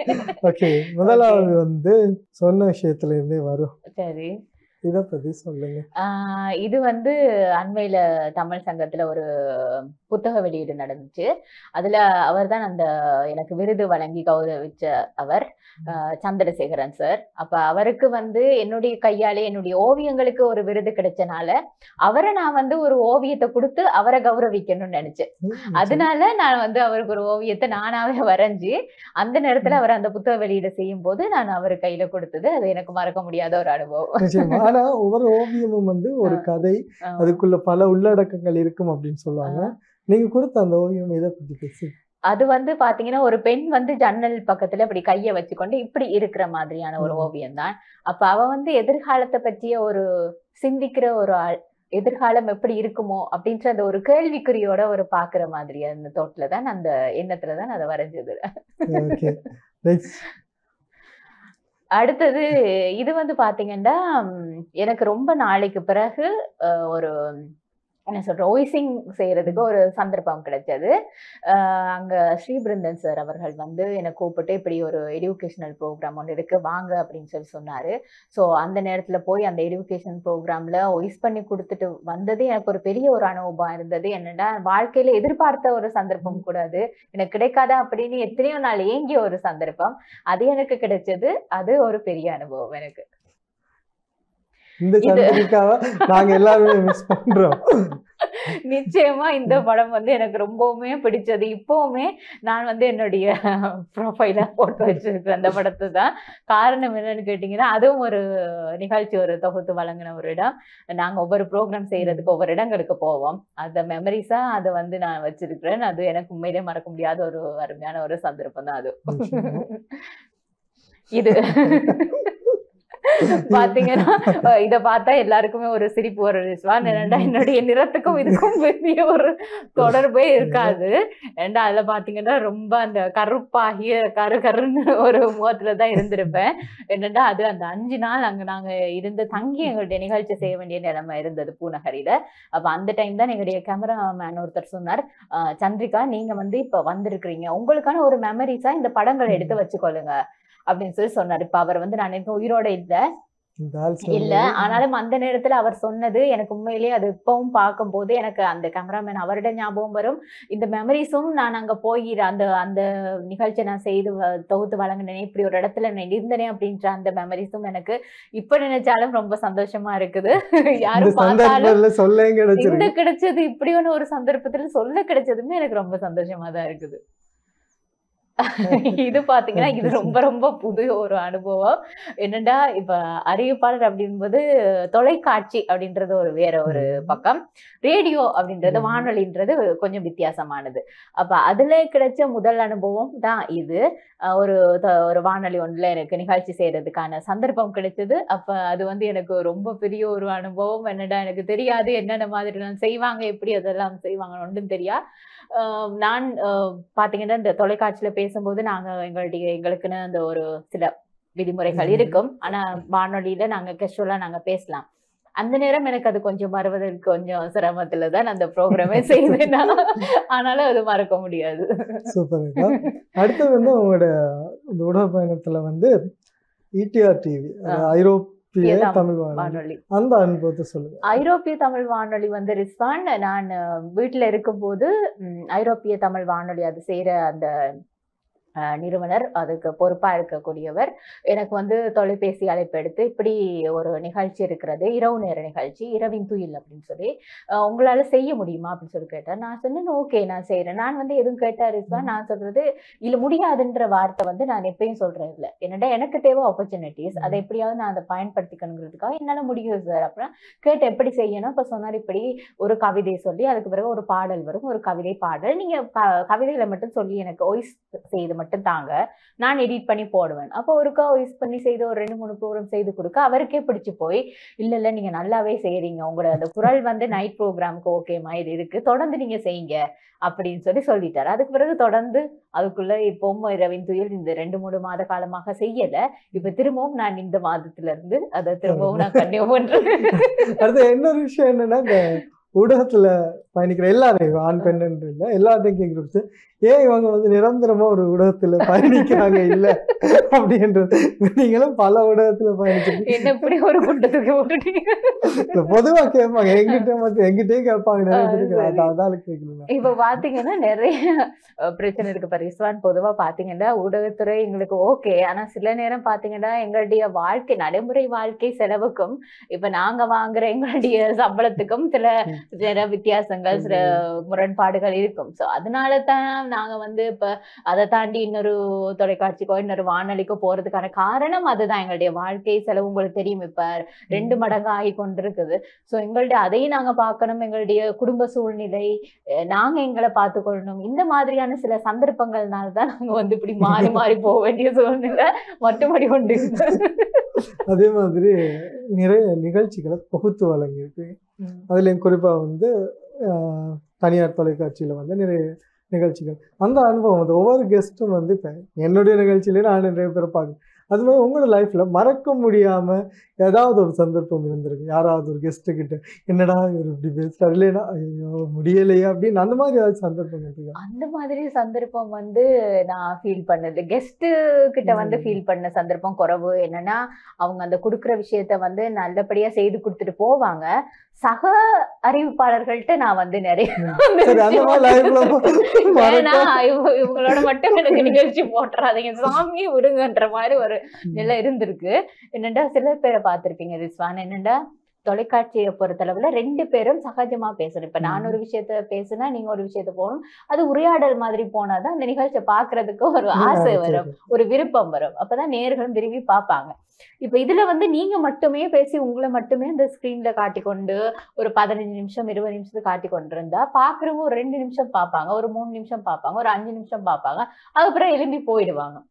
ஓகே முதலாவது வந்து சொன்ன விஷயத்துல இருந்தே வரும் சரி இதை பத்தி சொல்லுங்க ஆஹ் இது வந்து அண்மையில தமிழ் சங்கத்துல ஒரு புத்தக வெளியீடு நடந்துச்சு அதுல அவர்தான் அந்த எனக்கு விருது வழங்கி கௌரவிச்ச அவர் ஆஹ் சந்திரசேகரன் சார் அப்ப அவருக்கு வந்து என்னுடைய கையாலே என்னுடைய ஓவியங்களுக்கு ஒரு விருது கிடைச்சனால அவரை நான் வந்து ஒரு ஓவியத்தை கொடுத்து அவரை கௌரவிக்கணும்னு நினைச்சேன் அதனால நான் வந்து அவருக்கு ஒரு ஓவியத்தை நானாவே வரைஞ்சு அந்த நேரத்துல அவர் அந்த புத்தக வெளியீடு செய்யும் போது நான் அவர் கையில கொடுத்தது அது எனக்கு மறக்க முடியாத ஒரு அனுபவம் நிச்சயமா ஆனா ஒவ்வொரு ஓவியமும் வந்து ஒரு கதை ஆஹ் அதுக்குள்ள பல உள்ளடக்கங்கள் இருக்கும் அப்படின்னு சொல்லுவாங்க நீங்க கொடுத்த அந்த ஓவியம் எதை பத்தி பேசி அது வந்து பாத்தீங்கன்னா ஒரு பெண் வந்து ஜன்னல் பக்கத்துல இப்படி கைய வச்சுக்கொண்டு இப்படி இருக்கிற மாதிரியான ஒரு ம். ஓவியம் தான் அப்ப அவ வந்து எதிர்காலத்தை பற்றிய ஒரு சிந்திக்கிற ஒரு ஆள் எதிர்காலம் எப்படி இருக்குமோ அப்படின்ற அந்த ஒரு கேள்விக்குறியோட ஒரு பாக்குற மாதிரி அந்த தோட்டில தான் அந்த எண்ணத்துல தான் அதை வரைஞ்சது ஓகே நெக்ஸ்ட் அடுத்தது இது வந்து பாத்தீங்கன்னா ம், எனக்கு ரொம்ப நாளைக்கு பிறகு அஹ், ஒரு என்ன சொல்ற வாய்ஸிங் செய்யறதுக்கு ஒரு சந்தர்ப்பம் கிடைச்சது அஹ், அங்க ஸ்ரீபிருந்தன் சார் அவர்கள் வந்து என்னை கூப்பிட்டு இப்படி ஒரு எஜுகேஷனல் ப்ரோக்ராம் ஒன்று இருக்கு வாங்க அப்படின்னு சொல்லி சொன்னாரு ஸோ அந்த நேரத்துல போய் அந்த எஜுகேஷன் ப்ரோக்ராம்ல வாய்ஸ் பண்ணி கொடுத்துட்டு வந்தது எனக்கு ஒரு பெரிய ஒரு அனுபவம் இருந்தது என்னன்னா வாழ்க்கையில எதிர்பார்த்த ஒரு சந்தர்ப்பம் கூட அது எனக்கு கிடைக்காதா அப்படின்னு எத்தனையோ நாள் ஏங்கிய ஒரு சந்தர்ப்பம் அது எனக்கு கிடைச்சது அது ஒரு பெரிய அனுபவம் எனக்கு இந்த இது- சந்திரிக்காக நாங்க எல்லாருமே மிஸ் பண்றோம் நிச்சயமா இந்த படம் வந்து எனக்கு ரொம்பவுமே பிடிச்சது இப்பவுமே நான் வந்து என்னுடைய ப்ரொஃபைல போட்டு வச்சிருக்கேன் அந்த படத்தை தான் காரணம் என்னன்னு கேட்டீங்கன்னா அதுவும் ஒரு நிகழ்ச்சி ஒரு தொகுத்து வழங்கின ஒரு இடம் நாங்க ஒவ்வொரு ப்ரோக்ராம் செய்யறதுக்கு ஒவ்வொரு இடங்களுக்கு போவோம் அந்த மெமரிஸா அதை வந்து நான் வச்சிருக்கிறேன் அது எனக்கு உண்மையிலே மறக்க முடியாத ஒரு அருமையான ஒரு சந்தர்ப்பம் தான் அது நிச்சயமா. இது பாத்தீங்கன்னா அஹ் இத பார்த்தா எல்லாருக்குமே ஒரு சிரிப்பு வரும் ரிஸ்வான் என்னடா என்னுடைய நிறத்துக்கும் இதுக்கும் பெரிய ஒரு தொடர்பே இருக்காது ஏன்டா அதுல பாத்தீங்கன்னா ரொம்ப அந்த கருப்பாகிய கரு கருன்னு ஒரு முகத்துல தான் இருந்திருப்பேன் என்னடா அது அந்த அஞ்சு நாள் அங்க நாங்க இருந்து தங்கி எங்களுடைய நிகழ்ச்சி செய்ய வேண்டிய நிலைமை இருந்தது பூநகரியில அப்ப அந்த டைம் தான் எங்களுடைய கேமராமேன் ஒருத்தர் சொன்னார் "அஹ் சந்திரிகா நீங்க வந்து இப்ப வந்திருக்கிறீங்க உங்களுக்கான ஒரு மெமரிஸா இந்த படங்களை எடுத்து வச்சுக்கொள்ளுங்க அப்படின்னு சொல்லி சொன்னார் இப்ப அவர் வந்து நான் எனக்கு உயிரோட இல்ல இந்த ஆள் இல்ல சொன்னது. ஆனாலும் அந்த நேரத்துல அவர் சொன்னது எனக்கு உண்மையிலேயே அது இப்பவும் பார்க்கும்போது எனக்கு அந்த கேமராமேன் அவருடைய ஞாபகம் வரும் இந்த மெமரிஸும் நான் அங்க போய் அந்த அந்த நிகழ்ச்சியை நான் செய்து வ- தொகுத்து வழங்கினேன் இப்படி ஒரு இடத்துல நான் இருந்தனே அப்படின்ற அந்த மெமரிஸும் எனக்கு இப்ப நினைச்சாலும் ரொம்ப சந்தோஷமா இருக்குது இந்த யாரும் பார்த்தாலும் சந்தர்ப்பத்துல சொல்ல இந்த கிடைச்சிருக்கு கிடைச்சது இப்படியான ஒரு சந்தர்ப்பத்துல சொல்ல கிடைச்சதுமே எனக்கு ரொம்ப சந்தோஷமா தான் இருக்குது இது பாத்தீங்கன்னா இது ரொம்ப ரொம்ப புது ஒரு அனுபவம் என்னடா இப்ப அறிவிப்பாளர் அப்படின்பது தொலைக்காட்சி அப்படின்றது ஒரு வேற ஒரு பக்கம் ரேடியோ அப்படின்றது ம். வானொலின்றது கொஞ்சம் வித்தியாசமானது அப்ப அதுல கிடைச்ச முதல் அனுபவம் தான் இது அஹ் ஒரு த- ஒரு வானொலி ஒன்றுல எனக்கு நிகழ்ச்சி செய்யறதுக்கான சந்தர்ப்பம் கிடைச்சது அப்ப அது வந்து எனக்கு ரொம்ப பெரிய ஒரு அனுபவம் என்னடா எனக்கு தெரியாது என்னென்ன மாதிரி நான் செய்வாங்க எப்படி அதெல்லாம் செய்வாங்க ஒன்றும் தெரியா அஹ் நான் அஹ் பாத்தீங்கன்னா இந்த தொலைக்காட்சியில பேசும்போது நாங்க எங்களுடைய எங்களுக்குன்னு அந்த ஒரு சில விதிமுறைகள் ம். இருக்கும் ஆனா வானொலியில நாங்க கெஷுவலா நாங்க பேசலாம் அந்த நேரம் எனக்கு அது கொஞ்சம் மறுவதற்கு கொஞ்சம் சிரமத்துல தான் அந்த ப்ரோக்ராமே செய்தேன் நான். ஆனாலும் அது மறக்க முடியாது சூப்பர் அடுத்து வந்து உங்களோட இந்த ஊடக பயணத்துல வந்து இடிஆர் டிவி ஐரோப்பிய தமிழ் தமிழ் வானொலி வானொலி அந்த அனுபவத்தை சொல்லுங்க ஐரோப்பிய தமிழ் வானொலி வந்து ரிஸ்வான் நான் அஹ், வீட்டுல இருக்கும்போது ம், ஐரோப்பிய தமிழ் வானொலி அது செய்யற அந்த அஹ், நிறுவனர் அதுக்கு பொறுப்பா இருக்கக்கூடியவர் எனக்கு வந்து தொலைபேசி அழைப்பு எடுத்து இப்படி ஒரு நிகழ்ச்சி இருக்கிறது இரவு நேர நிகழ்ச்சி இரவின் துயில் அப்படின்னு சொல்லி அஹ், உங்களால செய்ய முடியுமா அப்படின்னு சொல்லி கேட்டார் நான் சொன்னேன் ஓகே நான் செய்யறேன் நான் வந்து எதுவும் கேட்டா ரிஸ்வான் நான் சொல்றது இல்ல முடியாதுன்ற வார்த்தை வந்து நான் எப்பயும் சொல்றது இல்லை என்னடா எனக்கு தேவை ஆப்பர்ச்சுனிட்டிஸ் அதை எப்படியாவது நான் அதை பயன்படுத்திக்கணுங்கிறதுக்காக என்னால முடியும் சார் அப்புறம் கேட்டு எப்படி செய்யணும் இப்ப சொன்னார் இப்படி ஒரு கவிதை சொல்லி அதுக்கு பிறகு ஒரு பாடல் வரும் ஒரு கவிதை பாடல் நீங்க க- கவிதைகளை மட்டும் சொல்லி எனக்கு வாய்ஸ் செய்து மட்டும் தாங்க நான் எடிட் பண்ணி போடுவேன் அப்போ ஒருக்கா வாய்ஸ் பண்ணி செய்து ஒரு ரெண்டு மூணு ப்ரோக்ராம் செய்து கொடுக்க அவருக்கே பிடிச்சு போய் இல்ல இல்ல நீங்க நல்லாவே செய்றீங்க உங்களோட அந்த குரல் வந்து நைட் ப்ரோக்ராமுக்கு ஓகே மாதிரி இருக்கு தொடர்ந்து நீங்க செய்யுங்க அப்படின்னு சொல்லி சொல்லிட்டாரு அதுக்கு பிறகு தொடர்ந்து அதுக்குள்ள இப்பவும் இரவின் துயில் இந்த ரெண்டு மூணு மாத காலமாக செய்யல இப்ப திரும்பவும் நான் இந்த மாதத்துல இருந்து அதை திரும்பவும் நான் கண்டினியூ பண்றேன் அடுத்து இன்னொரு விஷயம் என்னன்னா இந்த ஊடகத்துல பயணிக்கிற எல்லாரையும் ஆண் பெண் என்று இல்லை எல்லாத்தையும் கேட்குறது ஏன் இவங்க வந்து நிரந்தரமா ஒரு ஊடகத்துல பயணிக்கிறாங்க இல்ல அப்படின்றது நீங்களும் பல ஊடகத்துல பயணிச்சிருக்கீங்க என்ன இப்படி ஒரு குண்டத்துக்கு போட்டுட்டீங்க இல்ல, பொதுவா கேட்பாங்க எங்கிட்ட மட்டும் எங்கிட்டயும் கேட்பாங்க நிறைய ஆ, பேருக்கு சரி. அதான் அதால கேட்கலாம் இப்ப பாத்தீங்கன்னா நிறைய அஹ், பிரச்சனை இருக்கு இப்ப ரிஸ்வான் பொதுவா பாத்தீங்கன்னா ஊடகத்துறை எங்களுக்கு ஓகே ஆனா சில நேரம் பாத்தீங்கன்னா எங்களுடைய வாழ்க்கை நடைமுறை வாழ்க்கை செலவுக்கும் இப்ப நாங்க வாங்குற எங்களுடைய சம்பளத்துக்கும் சில ம். சில வித்தியாசங்கள் சில முரண்பாடுகள் இருக்கும் சோ அதனால தான் நாங்க வந்து இப்ப அதை தாண்டி இன்னொரு தொலைக்காட்சிக்கோ இன்னொரு வானொலிக்கோ போறதுக்கான காரணம் அதுதான் எங்களுடைய வாழ்க்கை செலவு உங்களுக்கு தெரியும் இப்ப ரெண்டு மடங்கு ஆகி கொண்டிருக்குது சோ எங்களுடைய அதையும் நாங்க பார்க்கணும் எங்களுடைய குடும்ப சூழ்நிலை அஹ் நாங்க எங்களை பார்த்துக்கொள்ளணும் இந்த மாதிரியான சில சந்தர்ப்பங்கள்னால தான் நாங்க வந்து இப்படி மாறி மாறி போக வேண்டிய சூழ்நிலை மற்றபடி கொண்டு அதே மாதிரி நிறைய நிகழ்ச்சிகளை தொகுத்து வழங்கியிருக்கு அதுலேயும் குறிப்பாக வந்து ஆஹ், தனியார் தொலைக்காட்சியில் வந்து நிறைய நிகழ்ச்சிகள் அந்த அனுபவம் வந்து ஒவ்வொரு கெஸ்ட்டும் வந்து இப்போ என்னுடைய நிகழ்ச்சியிலே நான் நிறைய பேரை பார்க்குறேன் அது மாதிரி உங்களோட லைஃப்பில் மறக்க முடியாமல் ஏதாவது ஒரு சந்தர்ப்பம் இருந்திருக்கு யாராவது ஒரு கெஸ்ட்டு கிட்ட என்னடா இவர் இப்படி பேசுகிறார் இல்லைன்னா ஐயோ முடியலையே அப்படின்னு அந்த மாதிரி ஏதாவது சந்தர்ப்பம் இருக்கா அந்த மாதிரி சந்தர்ப்பம் வந்து நான் ஃபீல் பண்ணது கெஸ்ட் கிட்ட வந்து ம். ஃபீல் பண்ண சந்தர்ப்பம் குறைவு என்னன்னா அவங்க அந்த கொடுக்குற விஷயத்த வந்து நல்லபடியா செய்து கொடுத்துட்டு போவாங்க சக அறிவிப்பாளர்கள்ட்ட நான் வந்து நிறைய சரி அந்த மாதிரி லைஃப்ல வேணா இவ- இவங்களோட மட்டும் எனக்கு நிகழ்ச்சி போட்டுறாதீங்க சாமி விடுங்கன்ற மாதிரி ஒரு நிலை இருந்திருக்கு என்னடா சில பேரை பார்த்திருப்பீங்க ரிஸ்வான் என்னடா தொலைக்காட்சியை பொறுத்தளவுல ரெண்டு பேரும் சகஜமா பேசணும் இப்ப நான் ம். ஒரு விஷயத்த பேசுனா நீங்க ஒரு விஷயத்த போகணும் அது உரையாடல் மாதிரி போனாதான் அந்த நிகழ்ச்சியை பாக்குறதுக்கு ஒரு ஆசை வரும் ஒரு விருப்பம் வரும் அப்பதான் நேர்களும் விரும்பி பார்ப்பாங்க இப்ப இதுல வந்து நீங்க மட்டுமே பேசி உங்களை மட்டுமே அந்த ஸ்கிரீன்ல காட்டிக்கொண்டு ஒரு பதினஞ்சு நிமிஷம் இருபது நிமிஷத்துக்கு காட்டி கொண்டிருந்தா பாக்குறவங்க ஒரு ரெண்டு நிமிஷம் பார்ப்பாங்க ஒரு மூணு நிமிஷம் பார்ப்பாங்க ஒரு அஞ்சு நிமிஷம் பார்ப்பாங்க அதுக்கப்புறம் எழும்பி போயிடுவாங்க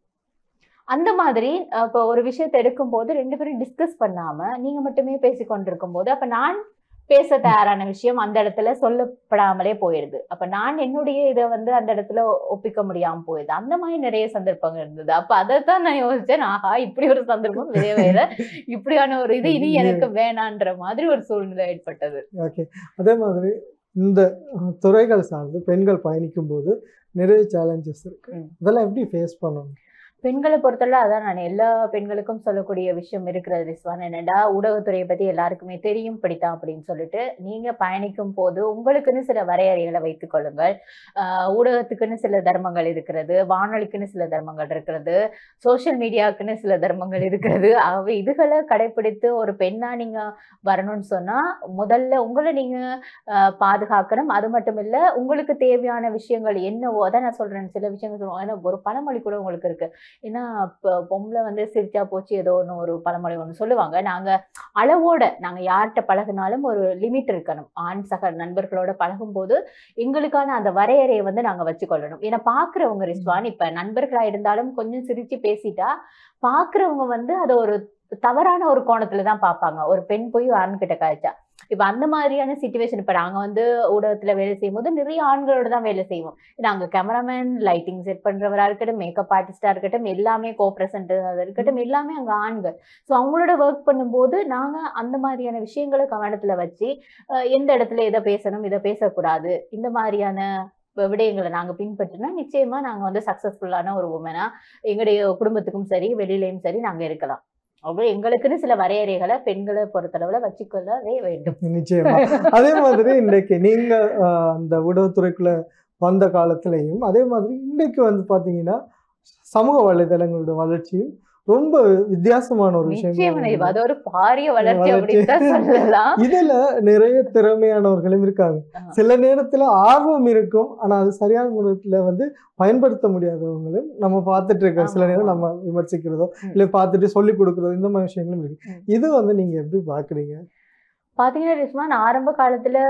அந்த மாதிரி அஹ், இப்போ ஒரு விஷயத்தை எடுக்கும் போது ரெண்டு பேரும் டிஸ்கஸ் பண்ணாம நீங்க மட்டுமே பேசி கொண்டிருக்கும் போது அப்ப நான் பேச தயாரான விஷயம் அந்த இடத்துல சொல்லப்படாமலே போயிடுது அப்ப நான் என்னுடைய இதை வந்து அந்த இடத்துல ஒப்பிக்க முடியாம போயிடுது அந்த மாதிரி நிறைய சந்தர்ப்பங்கள் இருந்தது அப்ப அதைத்தான் நான் யோசிச்சேன் ஆஹா இப்படி ஒரு சந்தர்ப்பம் வேற வேற இப்படியான ஒரு இது இனி எனக்கு வேணான்ற மாதிரி ஒரு சூழ்நிலை ஏற்பட்டது ஓகே அதே மாதிரி இந்த அஹ், துறைகள் சார்ந்து பெண்கள் பயணிக்கும் போது நிறைய சேலஞ்சஸ் இருக்கு ம். இதெல்லாம் எப்படி ஃபேஸ் பண்ணணும் பெண்களை பொறுத்தவரை அதான் நான் எல்லா பெண்களுக்கும் சொல்லக்கூடிய விஷயம் இருக்கிறது ரிஸ்வான் என்னடா ஊடகத்துறையை பத்தி எல்லாருக்குமே தெரியும் படித்தான் அப்படின்னு சொல்லிட்டு நீங்க பயணிக்கும் போது உங்களுக்குன்னு சில வரையறைகளை வைத்துக் கொள்ளுங்கள் ஆஹ் ஊடகத்துக்குன்னு சில தர்மங்கள் இருக்கிறது வானொலிக்குன்னு சில தர்மங்கள் இருக்கிறது சோஷியல் மீடியாவுக்குன்னு சில தர்மங்கள் இருக்கிறது ஆகவே இதுகளை கடைபிடித்து ஒரு பெண்ணா நீங்க வரணும்னு சொன்னா முதல்ல உங்களை நீங்க ஆஹ் பாதுகாக்கணும் அது மட்டும் இல்ல உங்களுக்கு தேவையான விஷயங்கள் என்னவோ அதான் நான் சொல்றேன் சில விஷயங்கள் சொல்லுவோம் ஏன்னா ஒரு பழமொழி கூட உங்களுக்கு இருக்கு ஏன்னா இப்போ பொம்பளை வந்து சிரிச்சா போச்சு ஏதோ ஒன்று ஒரு பழமொழி ஒன்று சொல்லுவாங்க நாங்க அளவோட நாங்க யார்கிட்ட பழகுனாலும் ஒரு லிமிட் இருக்கணும் ஆண் சக நண்பர்களோட பழகும்போது எங்களுக்கான அந்த வரையறையை வந்து நாங்க வச்சுக்கொள்ளணும் ஏன்னா பாக்குறவங்க ரிஸ்வான் இப்ப நண்பர்களா இருந்தாலும் கொஞ்சம் சிரிச்சு பேசிட்டா பாக்குறவங்க வந்து அதை ஒரு தவறான ஒரு கோணத்துல தான் பார்ப்பாங்க ஒரு பெண் போய் ஆண் கிட்ட காய்ச்சா இப்ப அந்த மாதிரியான சுச்சுவேஷன் இப்ப நாங்க வந்து ஊடகத்துல வேலை செய்யும் போது நிறைய ஆண்களோட தான் வேலை செய்வோம் நாங்க கேமராமேன் லைட்டிங் செட் பண்றவரா இருக்கட்டும் மேக்கப் ஆர்டிஸ்டா இருக்கட்டும் எல்லாமே கோ பிரசன்டரா இருக்கட்டும் எல்லாமே அங்க ஆண்கள் ஸோ அவங்களோட ஒர்க் பண்ணும்போது நாங்க அந்த மாதிரியான விஷயங்களை கவனத்துல வச்சு அஹ், எந்த இடத்துல எதை பேசணும் இதை பேசக்கூடாது இந்த மாதிரியான வ- விடயங்களை நாங்க பின்பற்றினா நிச்சயமா நாங்க வந்து சக்சஸ்ஃபுல்லான ஒரு உமனா எங்களுடைய குடும்பத்துக்கும் சரி வெளியிலயும் சரி நாங்க இருக்கலாம் அவ்வளோ எங்களுக்குன்னு சில வரையறைகளை பெண்களை பொறுத்தளவுல வச்சுக்கொள்ளவே வேண்டும் நிச்சயமா அதே மாதிரி இன்னைக்கு நீங்க ஆஹ், அந்த ஊடகத்துறைக்குள்ள வந்த காலத்திலையும் அதே மாதிரி இன்னைக்கு வந்து பாத்தீங்கன்னா சமூக வலைதளங்களோட வளர்ச்சியும் ரொம்ப வித்தியாசமான ஒரு விஷயம் நிச்சயம் இது அது ஒரு பாரிய வளர்ச்சி வளர்ச்சி. அப்படின்னு தான் சொல்லலாம் இதுல நிறைய திறமையானவர்களும் இருக்காங்க ஆ. சில நேரத்துல ஆர்வம் இருக்கும் ஆனா அது சரியான முறையில வந்து பயன்படுத்த முடியாதவங்களும் நம்ம பார்த்துட்டு இருக்கோம் சில ஆமா, நேரம் ஆமா. நம்ம விமர்சிக்கிறதோ ம். இல்ல பார்த்துட்டு சொல்லி கொடுக்கறதோ இந்த மாதிரி விஷயங்களும் இருக்கு ம். இது வந்து நீங்க எப்படி பாக்குறீங்க பாத்தீங்கன்னா ரிஸ்மான் ஆரம்ப காலத்துல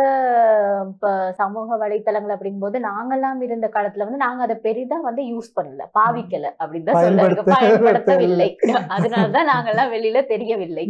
இப்ப சமூக வலைத்தளங்கள் அப்படிங்கும்போது நாங்கெல்லாம் இருந்த காலத்துல வந்து நாங்க அதை பெரிதா வந்து யூஸ் பண்ணல பாவிக்கல அப்படின்னு தான் சொல்லுங்க பயன்படுத்த- பயன்படுத்தவில்லை அதனாலதான் நாங்கெல்லாம் வெளியில தெரியவில்லை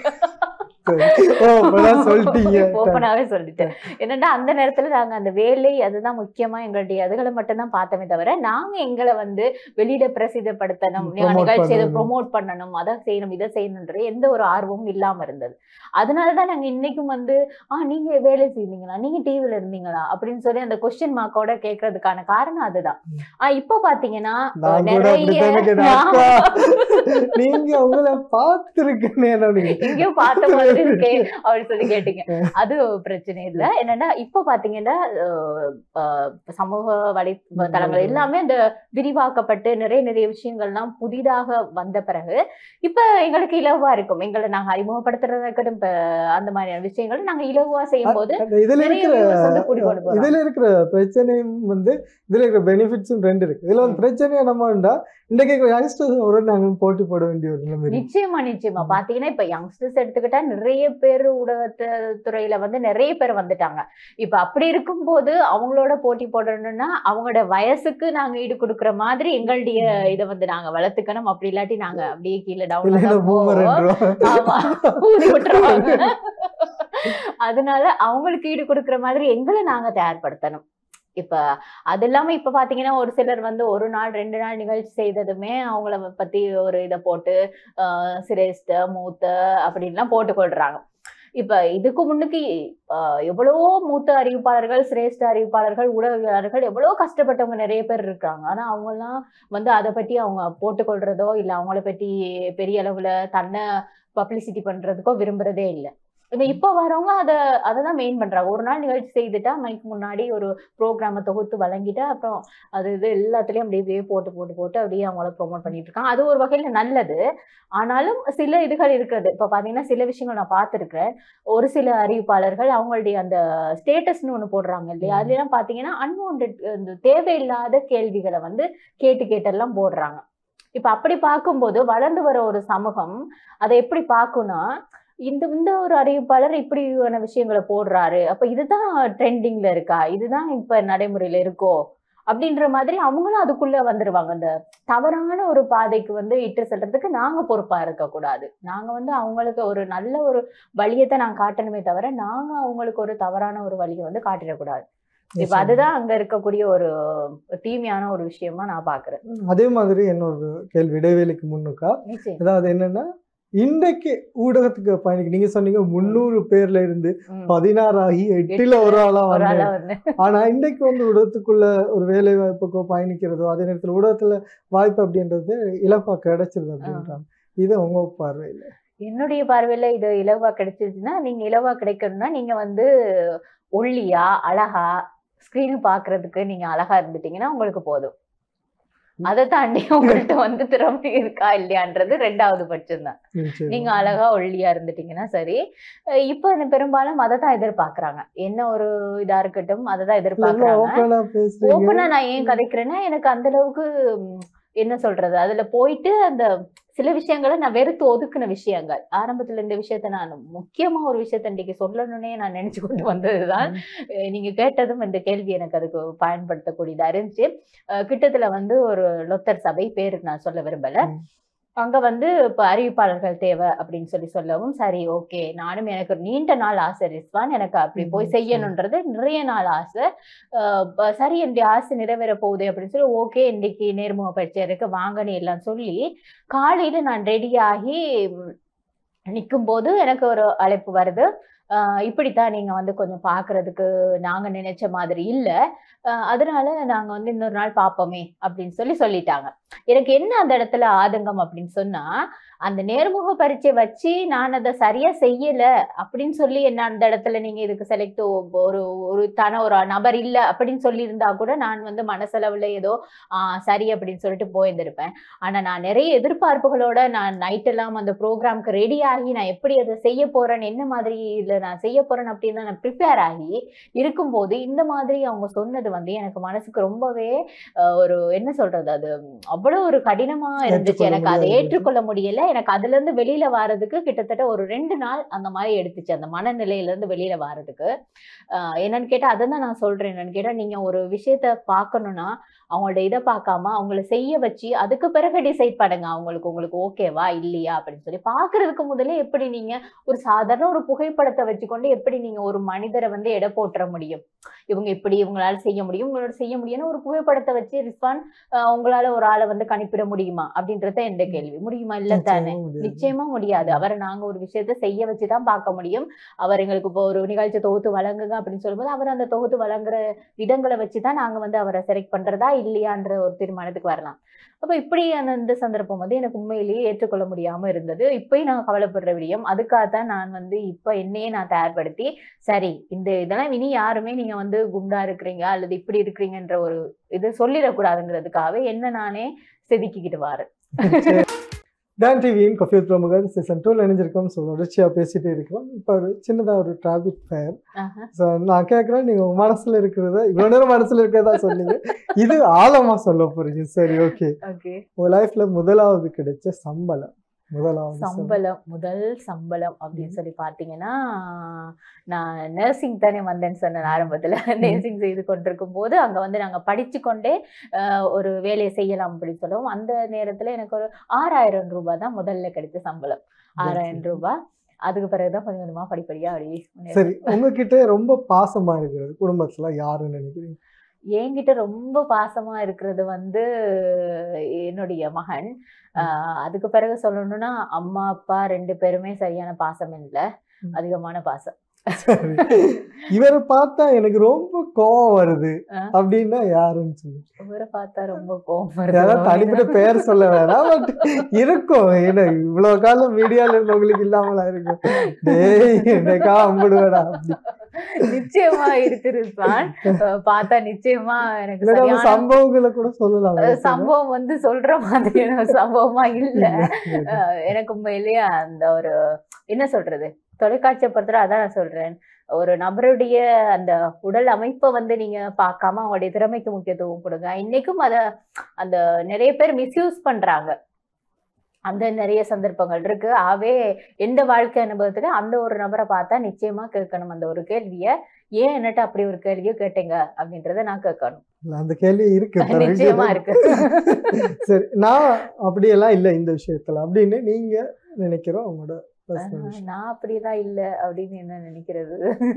சரி. ஓ இப்பதான் சொல்லிட்டீங்க ஓப்பனாவே சொல்லிட்டேன் என்னன்னா அந்த நேரத்துல நாங்க அந்த வேலை அதுதான் முக்கியமா எங்களுடைய அதுகளை மட்டும் தான் பார்த்தோமே தவிர நாங்க எங்களை வந்து வெளியில பிரசித்தப்படுத்தணும் Promote நிகழ்ச்சி பண்ணணும். ப்ரொமோட் பண்ணணும் அதை செய்யணும் இதை செய்யணுன்ற எந்த ஒரு ஆர்வமும் இல்லாம இருந்தது அதனாலதான் நாங்க இன்னைக்கும் வந்து ஆ நீங்க வேலை செய்வீங்களா நீங்க டிவில இருந்தீங்களா அப்படின்னு சொல்லி அந்த கொஸ்டின் மார்க்கோட கேட்கறதுக்கான காரணம் அதுதான் ம். ஆஹ் இப்போ பாத்தீங்கன்னா நான் கூட நிறைய அப்படித்தானே கேட்டேன். அக்கா, நீங்க உங்களை பார்த்திருக்கேன் நீங்க எங்கேயோ பார்த்த மாதிரி இருக்கே அப்படின்னு சொல்லி கேட்டீங்க அது பிரச்சனை இல்ல என்னன்னா இப்ப பாத்தீங்கன்னா அஹ், அஹ், சமூக வலைத்தளங்கள் எல்லாமே இந்த விரிவாக்கப்பட்டு நிறைய நிறைய விஷயங்கள்லாம் புதிதாக வந்த பிறகு இப்ப எங்களுக்கு இலவா இருக்கும் எங்களை நாங்க அறிமுகப்படுத்துறதா இருக்கட்டும் இப்ப அந்த மாதிரியான விஷயங்கள் நாங்க இலவா செய்யும் போது அந்த இதுல நிறைய இருக்கிற viewers வந்து கூடி கொண்டு போறாங்க. இதுல இருக்கிற பிரச்சனையும் வந்து இதுல இருக்கிற பெனிஃபிட்ஸும் ரெண்டு இருக்கு இதுல வந்து பிரச்சனையை நம்ம வேண்டா இன்றைக்கு இருக்கிற யங்ஸ்டர்ஸோட நாங்கள் போட்டி போட வேண்டிய ஒரு நிலைமை இருக்கு. நிச்சயமா நிச்சயமா ம். பாத்தீங்கன்னா இப்ப யங்ஸ்டர்ஸ் எடுத்துக்கிட்டா நிறைய பேர் ஊடகத்து துறையில வந்து நிறைய பேர் வந்துட்டாங்க இப்ப அப்படி இருக்கும்போது அவங்களோட போட்டி போடணும்னா அவங்களோட வயசுக்கு நாங்க ஈடு கொடுக்குற மாதிரி எங்களுடைய இதை வந்து நாங்க வளர்த்துக்கணும் அப்படி இல்லாட்டி நாங்க அப்படியே கீழே இல்லைன்னா boomer டவுன் என்றும். ஆமா ஊதி விட்டுருவாங்க அதனால அவங்களுக்கு ஈடு கொடுக்குற மாதிரி எங்களை நாங்க தயார்படுத்தணும் இப்ப அது இல்லாம இப்ப பாத்தீங்கன்னா ஒரு சிலர் வந்து ஒரு நாள் ரெண்டு நாள் நிகழ்ச்சி செய்ததுமே அவங்கள பத்தி ஒரு இதை போட்டு ஆஹ் சிரேஷ்ட மூத்த அப்படின்லாம் போட்டு கொள்றாங்க இப்ப இதுக்கு முன்னுக்கு ஆஹ் எவ்வளவோ மூத்த அறிவிப்பாளர்கள் சிரேஷ்ட அறிவிப்பாளர்கள் ஊடகவியலாளர்கள் எவ்வளவோ கஷ்டப்பட்டவங்க நிறைய பேர் இருக்காங்க ஆனா அவங்க எல்லாம் வந்து அதை பத்தி அவங்க போட்டுக்கொள்றதோ இல்ல அவங்கள பத்தி பெரிய அளவுல தன்னை பப்ளிசிட்டி பண்றதுக்கோ விரும்புறதே இல்லை இந்த இப்ப வரவங்க அதை அதை தான் மெயின் பண்றாங்க ஒரு நாள் நிகழ்ச்சி செய்துட்டா மைக்கு முன்னாடி ஒரு ப்ரோக்ராமை தொகுத்து வழங்கிட்டா அப்புறம் அது இது எல்லாத்துலயும் அப்படியே அப்படியே போட்டு போட்டு போட்டு அப்படியே அவங்கள ப்ரோமோட் பண்ணிட்டு இருக்காங்க அது ஒரு வகையில நல்லது ஆனாலும் சில இதுகள் இருக்கிறது இப்ப பாத்தீங்கன்னா சில விஷயங்கள் நான் பார்த்திருக்கேன் ஒரு சில அறிவிப்பாளர்கள் அவங்களுடைய அந்த ஸ்டேட்டஸ்னு ஒண்ணு போடுறாங்க இல்லையா ம். அதுல எல்லாம் பாத்தீங்கன்னா அன்வான்ட் இந்த தேவையில்லாத கேள்விகளை வந்து கேட்டு கேட்டெல்லாம் போடுறாங்க இப்ப அப்படி பார்க்கும்போது வளர்ந்து வர ஒரு சமூகம் அதை எப்படி பார்க்கும்னா இந்த இந்த ஒரு அறிவிப்பாளர் இப்படியான விஷயங்களை போடுறாரு அப்ப இதுதான் ட்ரெண்டிங்ல இருக்கா இதுதான் இப்ப நடைமுறையில இருக்கோ அப்படின்ற மாதிரி அவங்களும் அதுக்குள்ள வந்துருவாங்க அந்த தவறான ஒரு பாதைக்கு வந்து இட்டு செல்றதுக்கு நாங்க பொறுப்பா இருக்க கூடாது நாங்க வந்து அவங்களுக்கு ஒரு நல்ல ஒரு வழியத்தை நாங்க காட்டணுமே தவிர நாங்க அவங்களுக்கு ஒரு தவறான ஒரு வழியை வந்து காட்டிடக்கூடாது இப்ப அதுதான் அங்க இருக்கக்கூடிய ஒரு தீமையான ஒரு விஷயமா நான் பாக்குறேன் அதே மாதிரி இன்னொரு கேள்வி இடைவேளைக்கு முன்னுக்கா நிச்சயம் அதாவது என்னன்னா இன்றைக்கு ஊடகத்துக்கு பயணிக்கு நீங்க சொன்னீங்க முந்நூறு பேர்ல இருந்து ம். பதினாறு ஆகி எட்டுல ஒரு ஆளா ஒரு வந்து ஆளா வந்து ஆனா இன்னைக்கு வந்து ஊடகத்துக்குள்ள ஒரு வேலை வாய்ப்புக்கோ பயணிக்கிறதோ அதே நேரத்துல ஊடகத்துல வாய்ப்பு அப்படின்றது இலப்பா கிடைச்சிருது அப்படின்றாங்க இது உங்க பார்வையில என்னுடைய பார்வையில இது இலவா கிடைச்சிருச்சுன்னா நீங்க இலவா கிடைக்கணும்னா நீங்க வந்து ஒல்லியா அழகா ஸ்கிரீன் பாக்குறதுக்கு நீங்க அழகா இருந்துட்டீங்கன்னா உங்களுக்கு போதும் அதை தாண்டி உங்கள்ட்ட வந்து திறமை இருக்கா இல்லையான்றது ரெண்டாவது பட்சம் தான் நிச்சயமா. நீங்க அழகா ஒல்லியா இருந்துட்டீங்கன்னா சரி அஹ் இப்ப இந்த பெரும்பாலும் அதை தான் எதிர்பார்க்கறாங்க என்ன ஒரு இதா இருக்கட்டும் அதை தான் இவ்வளவு எதிர்பார்க்கறாங்க ஓப்பனா பேசுறீங்க ஓப்பனா நான் ஏன் கதைக்கிறேன்னா எனக்கு அந்த அளவுக்கு ம், என்ன சொல்றது அதுல போயிட்டு அந்த சில விஷயங்களை நான் வெறுத்து ஒதுக்குன விஷயங்கள் ஆரம்பத்துல இந்த விஷயத்த நான் முக்கியமா ஒரு விஷயத்த இன்னைக்கு சொல்லணும்னே நான் நினைச்சு கொண்டு வந்ததுதான் அஹ் நீங்க கேட்டதும் இந்த கேள்வி எனக்கு அதுக்கு பயன்படுத்தக்கூடியதா இருந்துச்சு அஹ் கிட்டத்துல வந்து ஒரு லொத்தர் சபை பேரு நான் சொல்ல விரும்பல ம். அங்க வந்து இப்ப அறிவிப்பாளர்கள் தேவை அப்படின்னு சொல்லி சொல்லவும் சரி ஓகே நானும் எனக்கு ஒரு நீண்ட நாள் ஆசை ரிஸ்வான் எனக்கு அப்படி ம், போய் சரி. செய்யணுன்றது நிறைய நாள் ஆசை அஹ் ப- சரி என்னுடைய ஆசை நிறைவேற போகுது அப்படின்னு சொல்லி ஓகே இன்னைக்கு நேர்முக பரீட்சை இருக்கு வாங்கன்னு எல்லாம் சொல்லி காலையில நான் ரெடி ஆகி நிற்கும் போது எனக்கு ஒரு அழைப்பு வருது அஹ் இப்படித்தான் நீங்க வந்து கொஞ்சம் பாக்குறதுக்கு நாங்க நினைச்ச மாதிரி இல்ல அஹ் அதனால நாங்க வந்து இன்னொரு நாள் பார்ப்போமே அப்படின்னு சொல்லி சொல்லிட்டாங்க எனக்கு என்ன அந்த இடத்துல ஆதங்கம் அப்படின்னு சொன்னா அந்த நேர்முக பரீட்சை வச்சு நான் அதை சரியா செய்யல அப்படின்னு சொல்லி என்ன அந்த இடத்துல நீங்க இதுக்கு செலக்ட் ஒரு ஒரு தான ஒரு நபர் இல்ல அப்படின்னு சொல்லி இருந்தா கூட நான் வந்து மனசளவுல ஏதோ ஆஹ் சரி அப்படின்னு சொல்லிட்டு போயிருந்திருப்பேன் ஆனா நான் நிறைய எதிர்பார்ப்புகளோட நான் நைட் எல்லாம் அந்த ப்ரோக்ராம்க்கு ரெடி ஆகி நான் எப்படி அதை செய்ய போறேன் என்ன மாதிரி இதுல நான் செய்ய போறேன் அப்படின்னு நான் ப்ரிப்பேர் ஆகி இருக்கும்போது இந்த மாதிரி அவங்க சொன்னது வந்து எனக்கு மனசுக்கு ரொம்பவே ஆஹ் ஒரு என்ன சொல்றது அது அவ்வளவு ஒரு கடினமா இருந்துச்சு ஏற்றுக்கொள்ள எனக்கு அதை முடியாது. ஏற்றுக்கொள்ள முடியல எனக்கு அதுல இருந்து வெளியில வாரதுக்கு கிட்டத்தட்ட ஒரு ரெண்டு நாள் அந்த மாதிரி எடுத்துச்சு அந்த மனநிலையில இருந்து வெளியில வாரதுக்கு ஆஹ் என்னன்னு கேட்டா அதை தான் நான் சொல்றேன் என்னன்னு கேட்டா நீங்க ஒரு விஷயத்த பார்க்கணும்னா அவங்களோட இதை பார்க்காம அவங்கள செய்ய வச்சு அதுக்கு பிறகு டிசைட் பண்ணுங்க அவங்களுக்கு உங்களுக்கு ஓகேவா இல்லையா அப்படின்னு சொல்லி பாக்குறதுக்கு முதல்ல எப்படி நீங்க ஒரு சாதாரண ஒரு புகைப்படத்தை வச்சுக்கொண்டு எப்படி நீங்க ஒரு மனிதரை வந்து எடை போட்டுற முடியும் இவங்க இப்படி இவங்களால செய்ய முடியும் உங்களோட செய்ய முடியும்னு ஒரு புகைப்படத்தை வச்சு ரிஸ்வான் ஆஹ் உங்களால ஒரு ஆளை வந்து கணிப்பிட முடியுமா அப்படின்றத எந்த கேள்வி முடியுமா இல்ல தானே நிச்சயமா முடியாது. நிச்சயமா முடியாது அவரை நாங்க ஒரு விஷயத்த செய்ய வச்சுதான் பார்க்க முடியும் அவர் எங்களுக்கு இப்போ ஒரு நிகழ்ச்சி தொகுத்து வழங்குங்க அப்படின்னு சொல்லும்போது அவர் அந்த தொகுத்து வழங்குற விதங்களை வச்சுதான் நாங்க வந்து அவரை செலக்ட் பண்றதா இல்லையான்ற ஒரு தீர்மானத்துக்கு வரலாம் அப்ப இப்படி அந்த இந்த சந்தர்ப்பம் வந்து எனக்கு உண்மையிலேயே ஏற்றுக்கொள்ள முடியாம இருந்தது இப்பயும் நான் கவலைப்படுற விடியம் அதுக்காகத்தான் நான் வந்து இப்ப என்னையே நான் தயார்படுத்தி சரி இந்த இதெல்லாம் இனி யாருமே நீங்க வந்து குண்டா இருக்கிறீங்க அல்லது இப்படி இருக்கிறீங்கன்ற ஒரு இது சொல்லிடக்கூடாதுங்கிறதுக்காகவே என்ன நானே செதுக்கிக்கிட்டு வாரேன் டான் டிவியின் கொஃபியூத் பிரமுகர் சீசன் டூவில் இணைஞ்சிருக்கோம் ஸோ தொடர்ச்சியாக பேசிட்டே இருக்கிறோம் இப்போ ஒரு சின்னதாக ஒரு டிராபிக் ஃபயர் ஆஹா. ஸோ நான் கேட்குறேன் நீங்கள் உங்கள் மனசில் இருக்கிறத இவ்வளோ நேரம் மனசில் இருக்கிறதா சொன்னீங்க இது ஆழமாக சொல்ல போறீங்க சரி ஓகே ஓகே உங்கள் லைஃப்பில் முதலாவது கிடைச்ச சம்பளம் முதலாவது சம்பளம். சம்பளம் முதல் சம்பளம் அப்படின்னு சொல்லி பாத்தீங்கன்னா நான் நர்சிங் தானே வந்தேன்னு சொன்னேன் ஆரம்பத்துல நர்சிங் செய்து கொண்டிருக்கும் போது அங்க வந்து நாங்க படிச்சு கொண்டே ஆஹ், ஒரு வேலையை செய்யலாம் அப்படின்னு சொல்லுவோம் அந்த நேரத்துல எனக்கு ஒரு ஆறாயிரம் ரூபாய் தான் முதல்ல கிடைச்ச சம்பளம் ஆறாயிரம் ரூபாய் அதுக்கு பிறகுதான் கொஞ்சம் கொஞ்சமா படிப்படியா அப்படி சரி உங்ககிட்ட ரொம்ப பாசமா இருக்கிறது குடும்பத்துல யாருன்னு நினைக்கிறீங்க என்கிட்ட ரொம்ப பாசமா இருக்கிறது வந்து என்னுடைய மகன் ஆஹ் அதுக்கு பிறகு சொல்லணும்னா அம்மா அப்பா ரெண்டு பேருமே சரியான பாசம் இல்லை ம். அதிகமான பாசம் சரி இவரை பார்த்தா எனக்கு ரொம்ப கோவம் வருது ஆ. அப்படின்னா யாருன்னு சொல்லி இவரை பார்த்தா ரொம்ப கோபம் யாராவது தனிப்பட்ட பெயர் சொல்ல வேணாம் பட் இருக்கும் என்ன இவ்வளவு காலம் மீடியால இருந்தவங்களுக்கு இல்லாமலா இருக்கும் டேய் என்னக்கா அம்பிடுவேடா அப்படி நிச்சயமா இருக்கு ரிஸ்வான் அஹ் பார்த்தா நிச்சயமா எனக்கு இல்லைன்னா அந்த சரியான சம்பவங்களை கூட சொல்லலாம் அஹ் சம்பவம் வந்து சொல்ற மாதிரியான சம்பவமா இல்ல அஹ் எனக்கு உண்மையிலேயே அந்த ஒரு என்ன சொல்றது தொலைக்காட்சியை பொறுத்தவரை அதான் நான் சொல்றேன் ஒரு நபருடைய அந்த உடல் அமைப்பை வந்து நீங்க பார்க்காம அவங்களுடைய திறமைக்கு முக்கியத்துவம் கொடுங்க இன்னைக்கும் அத அந்த நிறைய பேர் மிஸ்யூஸ் பண்றாங்க அந்த நிறைய சந்தர்ப்பங்கள் இருக்கு ஆகவே எந்த வாழ்க்கை அனுபவத்துல அந்த ஒரு நபரை பார்த்தா நிச்சயமா கேட்கணும் அந்த ஒரு கேள்விய ஏன் என்னட்ட அப்படி ஒரு கேள்வியோ கேட்டீங்க அப்படின்றத நான் கேட்கணும் இல்ல, அந்த கேள்வி இருக்கு நிச்சயமா இருக்கு சரி நான் அப்படியெல்லாம் இல்லை இந்த விஷயத்துல அப்படின்னு நீங்க நினைக்கிறோம் அவங்களோட personal ஆஹ் விஷயம். நான் அப்படிதான் இல்ல அப்படின்னு என்ன நினைக்கிறது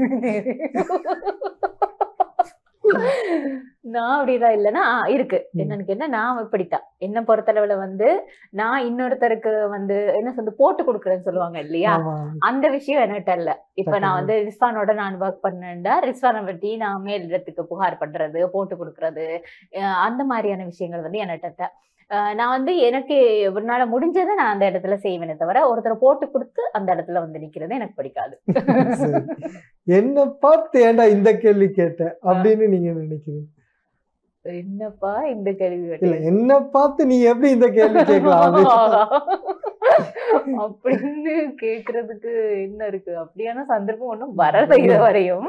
நான் அப்படிதான் இல்லைன்னா ஆ, இருக்கு ம். என்னன்னு கேட்டா நான் இப்படித்தான் என்ன பொறுத்தளவுல வந்து நான் இன்னொருத்தருக்கு வந்து என்ன சொல்றது போட்டு கொடுக்குறேன்னு சொல்லுவாங்க இல்லையா ஆமா அந்த விஷயம் என்கிட்ட இல்ல இப்ப நான் Okay. வந்து ரிஸ்வானோட நான் ஒர்க் பண்ணேன்டா ரிஸ்வானை பத்தி நான் மேலிடத்துக்கு புகார் பண்றது போட்டு கொடுக்கறது அஹ் அந்த மாதிரியான விஷயங்கள் வந்து என்கிட்ட இல்ல. அஹ் நான் வந்து எனக்கு என்னால முடிஞ்சதை நான் அந்த இடத்துல செய்வேனே தவிர ஒருத்தரை போட்டு கொடுத்து அந்த இடத்துல வந்து நிக்கிறது எனக்கு பிடிக்காது சரி. என்ன பார்த்து ஏன்டா இந்த கேள்வி கேட்ட அப்படின்னு நீங்க நினைக்கிறீங்க என்னப்பா இந்த கேள்வி இல்ல கேட்டீங்க? என்ன பார்த்து நீ எப்படி இந்த கேள்வி கேட்கலாம் அப்படின்னு. அப்படின்னு கேக்குறதுக்கு என்ன இருக்கு அப்படியான சந்தர்ப்பம் ஒண்ணும் வரல இது வரையும்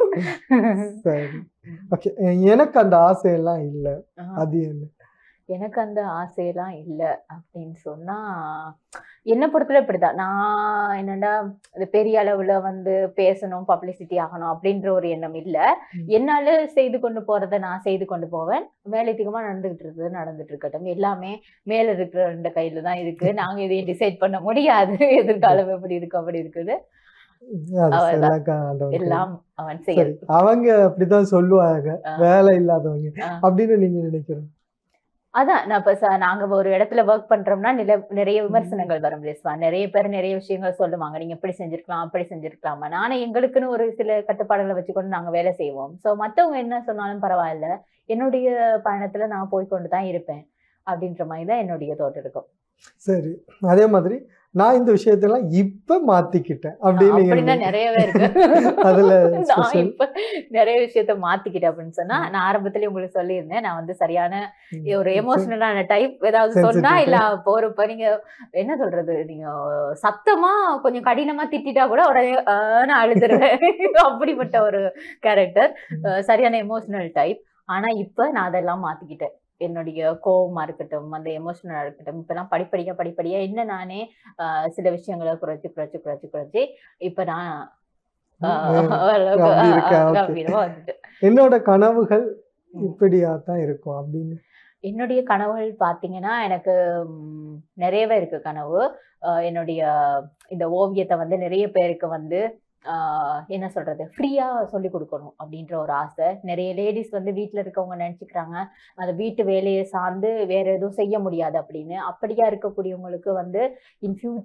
சரி ஓகே எனக்கு அந்த ஆசையெல்லாம் இல்ல ஆஹ் அது என்ன எனக்கு அந்த ஆசையெல்லாம் இல்ல அப்படின்னு சொன்னா என்ன பொறுத்தவரை இப்படிதான் நான் என்னடா இது பெரிய அளவுல வந்து பேசணும் பப்ளிசிட்டி ஆகணும் அப்படின்ற ஒரு எண்ணம் இல்ல ம். என்னால செய்து கொண்டு போறதை நான் செய்து கொண்டு போவேன் மேலதிகமா நடந்துகிட்டு இருக்குது நடந்துட்டு இருக்கட்டும் எல்லாமே மேல இருக்கிற ரெண்டு கையில தான் இருக்கு நாங்க இதையும் டிசைட் பண்ண முடியாது எதிர்காலம் எப்படி இருக்கு அப்படி இருக்குது அது அவ்வளவுதான். சிலக்கா ஆண்டவன் எல்லாம் அவன் சரி செய்யணும் அவங்க அப்படிதான் சொல்லுவாங்க ஆ. வேலை இல்லாதவங்க ஆ. அப்படின்னு நீங்க நினைக்கிறேன் அதான் நான் இப்ப ச- நாங்க ஒரு இடத்துல ஒர்க் பண்றோம்னா நில- நிறைய விமர்சனங்கள் வரும் ரிஸ்வா நிறைய பேர் நிறைய விஷயங்கள் சொல்லுவாங்க நீங்க இப்படி செஞ்சிருக்கலாம் அப்படி செஞ்சிருக்கலாமா நானே எங்களுக்குன்னு ஒரு சில கட்டுப்பாடுகளை வச்சுக்கொண்டு நாங்க வேலை செய்வோம் சோ மத்தவங்க என்ன சொன்னாலும் பரவாயில்ல என்னுடைய பயணத்துல நான் போய்க்கொண்டு தான் இருப்பேன் அப்படின்ற மாதிரி தான் என்னுடைய தோட்டம் இருக்கும் சரி அதே மாதிரி நான் இந்த விஷயத்தெல்லாம் இப்ப மாத்திக்கிட்டேன் அப்படின்னு நீங்க அப்படின்னா நினைக்கிறீங்க. நிறையவே இருக்கு அதுல நான் special. இப்ப நிறைய விஷயத்த மாத்திக்கிட்டேன் அப்படின்னு சொன்னா நான் ஆரம்பத்திலேயே உங்களுக்கு சொல்லியிருந்தேன் நான் வந்து சரியான ஒரு எமோஷனலான டைப் ஏதாவது சொன்னா Sensitive. இல்ல போறப்ப நீங்க என்ன சொல்றது நீங்க சத்தமா கொஞ்சம் கடினமா திட்டிட்டா கூட உடனே ஆஹ் நான் அழுதுருவேன் அப்படிப்பட்ட ஒரு கேரக்டர் சரியான எமோஷனல் டைப் ஆனா இப்ப நான் அதெல்லாம் மாத்திக்கிட்டேன் என்னுடைய கோவமா இருக்கட்டும் அந்த எமோஷனலா இருக்கட்டும் இப்பெல்லாம் படிப்படியா படிப்படியா என்ன நானே ஆஹ் சில விஷயங்களை குறைச்சு குறைச்சு குறைச்சு குறைச்சு இப்ப நான் ஆஹ் ம். ஓரளவுக்கு, அப்படி ஆஹ், இருக்கா? ஆஹ், Okay. கம்பீரமா வந்துட்டு என்னோட கனவுகள் ம். இப்படியா தான் இருக்கும் அப்படின்னு என்னுடைய கனவுகள் பார்த்தீங்கன்னா எனக்கு ம், நிறையவே இருக்கு கனவு அஹ் என்னுடைய இந்த ஓவியத்தை வந்து நிறைய பேருக்கு வந்து ஆஹ் என்ன சொல்றது ஃப்ரீயா சொல்லி கொடுக்கணும் அப்படின்ற ஒரு ஆசை நிறைய லேடிஸ் வந்து வீட்டில் இருக்கவங்க நினச்சிக்கிறாங்க அந்த வீட்டு வேலையை சார்ந்து வேற எதுவும் செய்ய முடியாது அப்படின்னு அப்படியா இருக்கக்கூடியவங்களுக்கு வந்து இன் ஃபியூச்சர்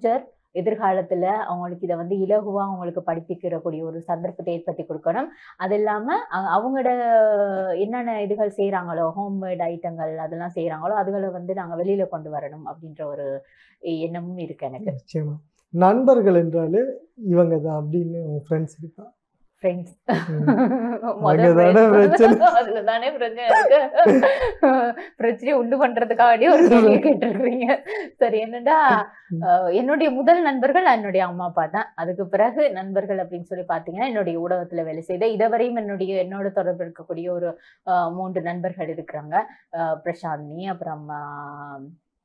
எதிர்காலத்துல அவங்களுக்கு இதை வந்து இலகுவா அவங்களுக்கு படிப்பிக்கிற கூடிய ஒரு சந்தர்ப்பத்தை ஏற்படுத்தி கொடுக்கணும் அது இல்லாம அ- அவங்களோட என்னென்ன இதுகள் செய்றாங்களோ ஹோம்மேட் ஐட்டங்கள் அதெல்லாம் செய்றாங்களோ அதுகளை வந்து நாங்க வெளியில கொண்டு வரணும் அப்படின்ற ஒரு எண்ணமும் இருக்கு எனக்கு நிச்சயமா நண்பர்கள் என்றாலே இவங்க தான் அப்படின்னு உங்க ஃப்ரெண்ட்ஸ் இருக்கா ஃப்ரெண்ட்ஸ் ம். அங்கதானே பிரச்சனை. அதுல தானே பிரச்சனை இருக்கு பிரச்சனையை உண்டு பண்றதுக்காக ஒரு கேள்வி கேட்டிருக்கிறீங்க சரி என்னடா அஹ், என்னுடைய முதல் நண்பர்கள் என்னுடைய அம்மா அப்பா தான் அதுக்கு பிறகு நண்பர்கள் அப்படின்னு சொல்லி பாத்தீங்கன்னா என்னுடைய ஊடகத்துல வேலை செய்த இதுவரையும் என்னுடைய என்னோட தொடர்பு இருக்கக்கூடிய ஒரு அஹ், மூன்று நண்பர்கள் இருக்கிறாங்க அஹ், பிரசாந்தினி அப்புறம் அஹ்,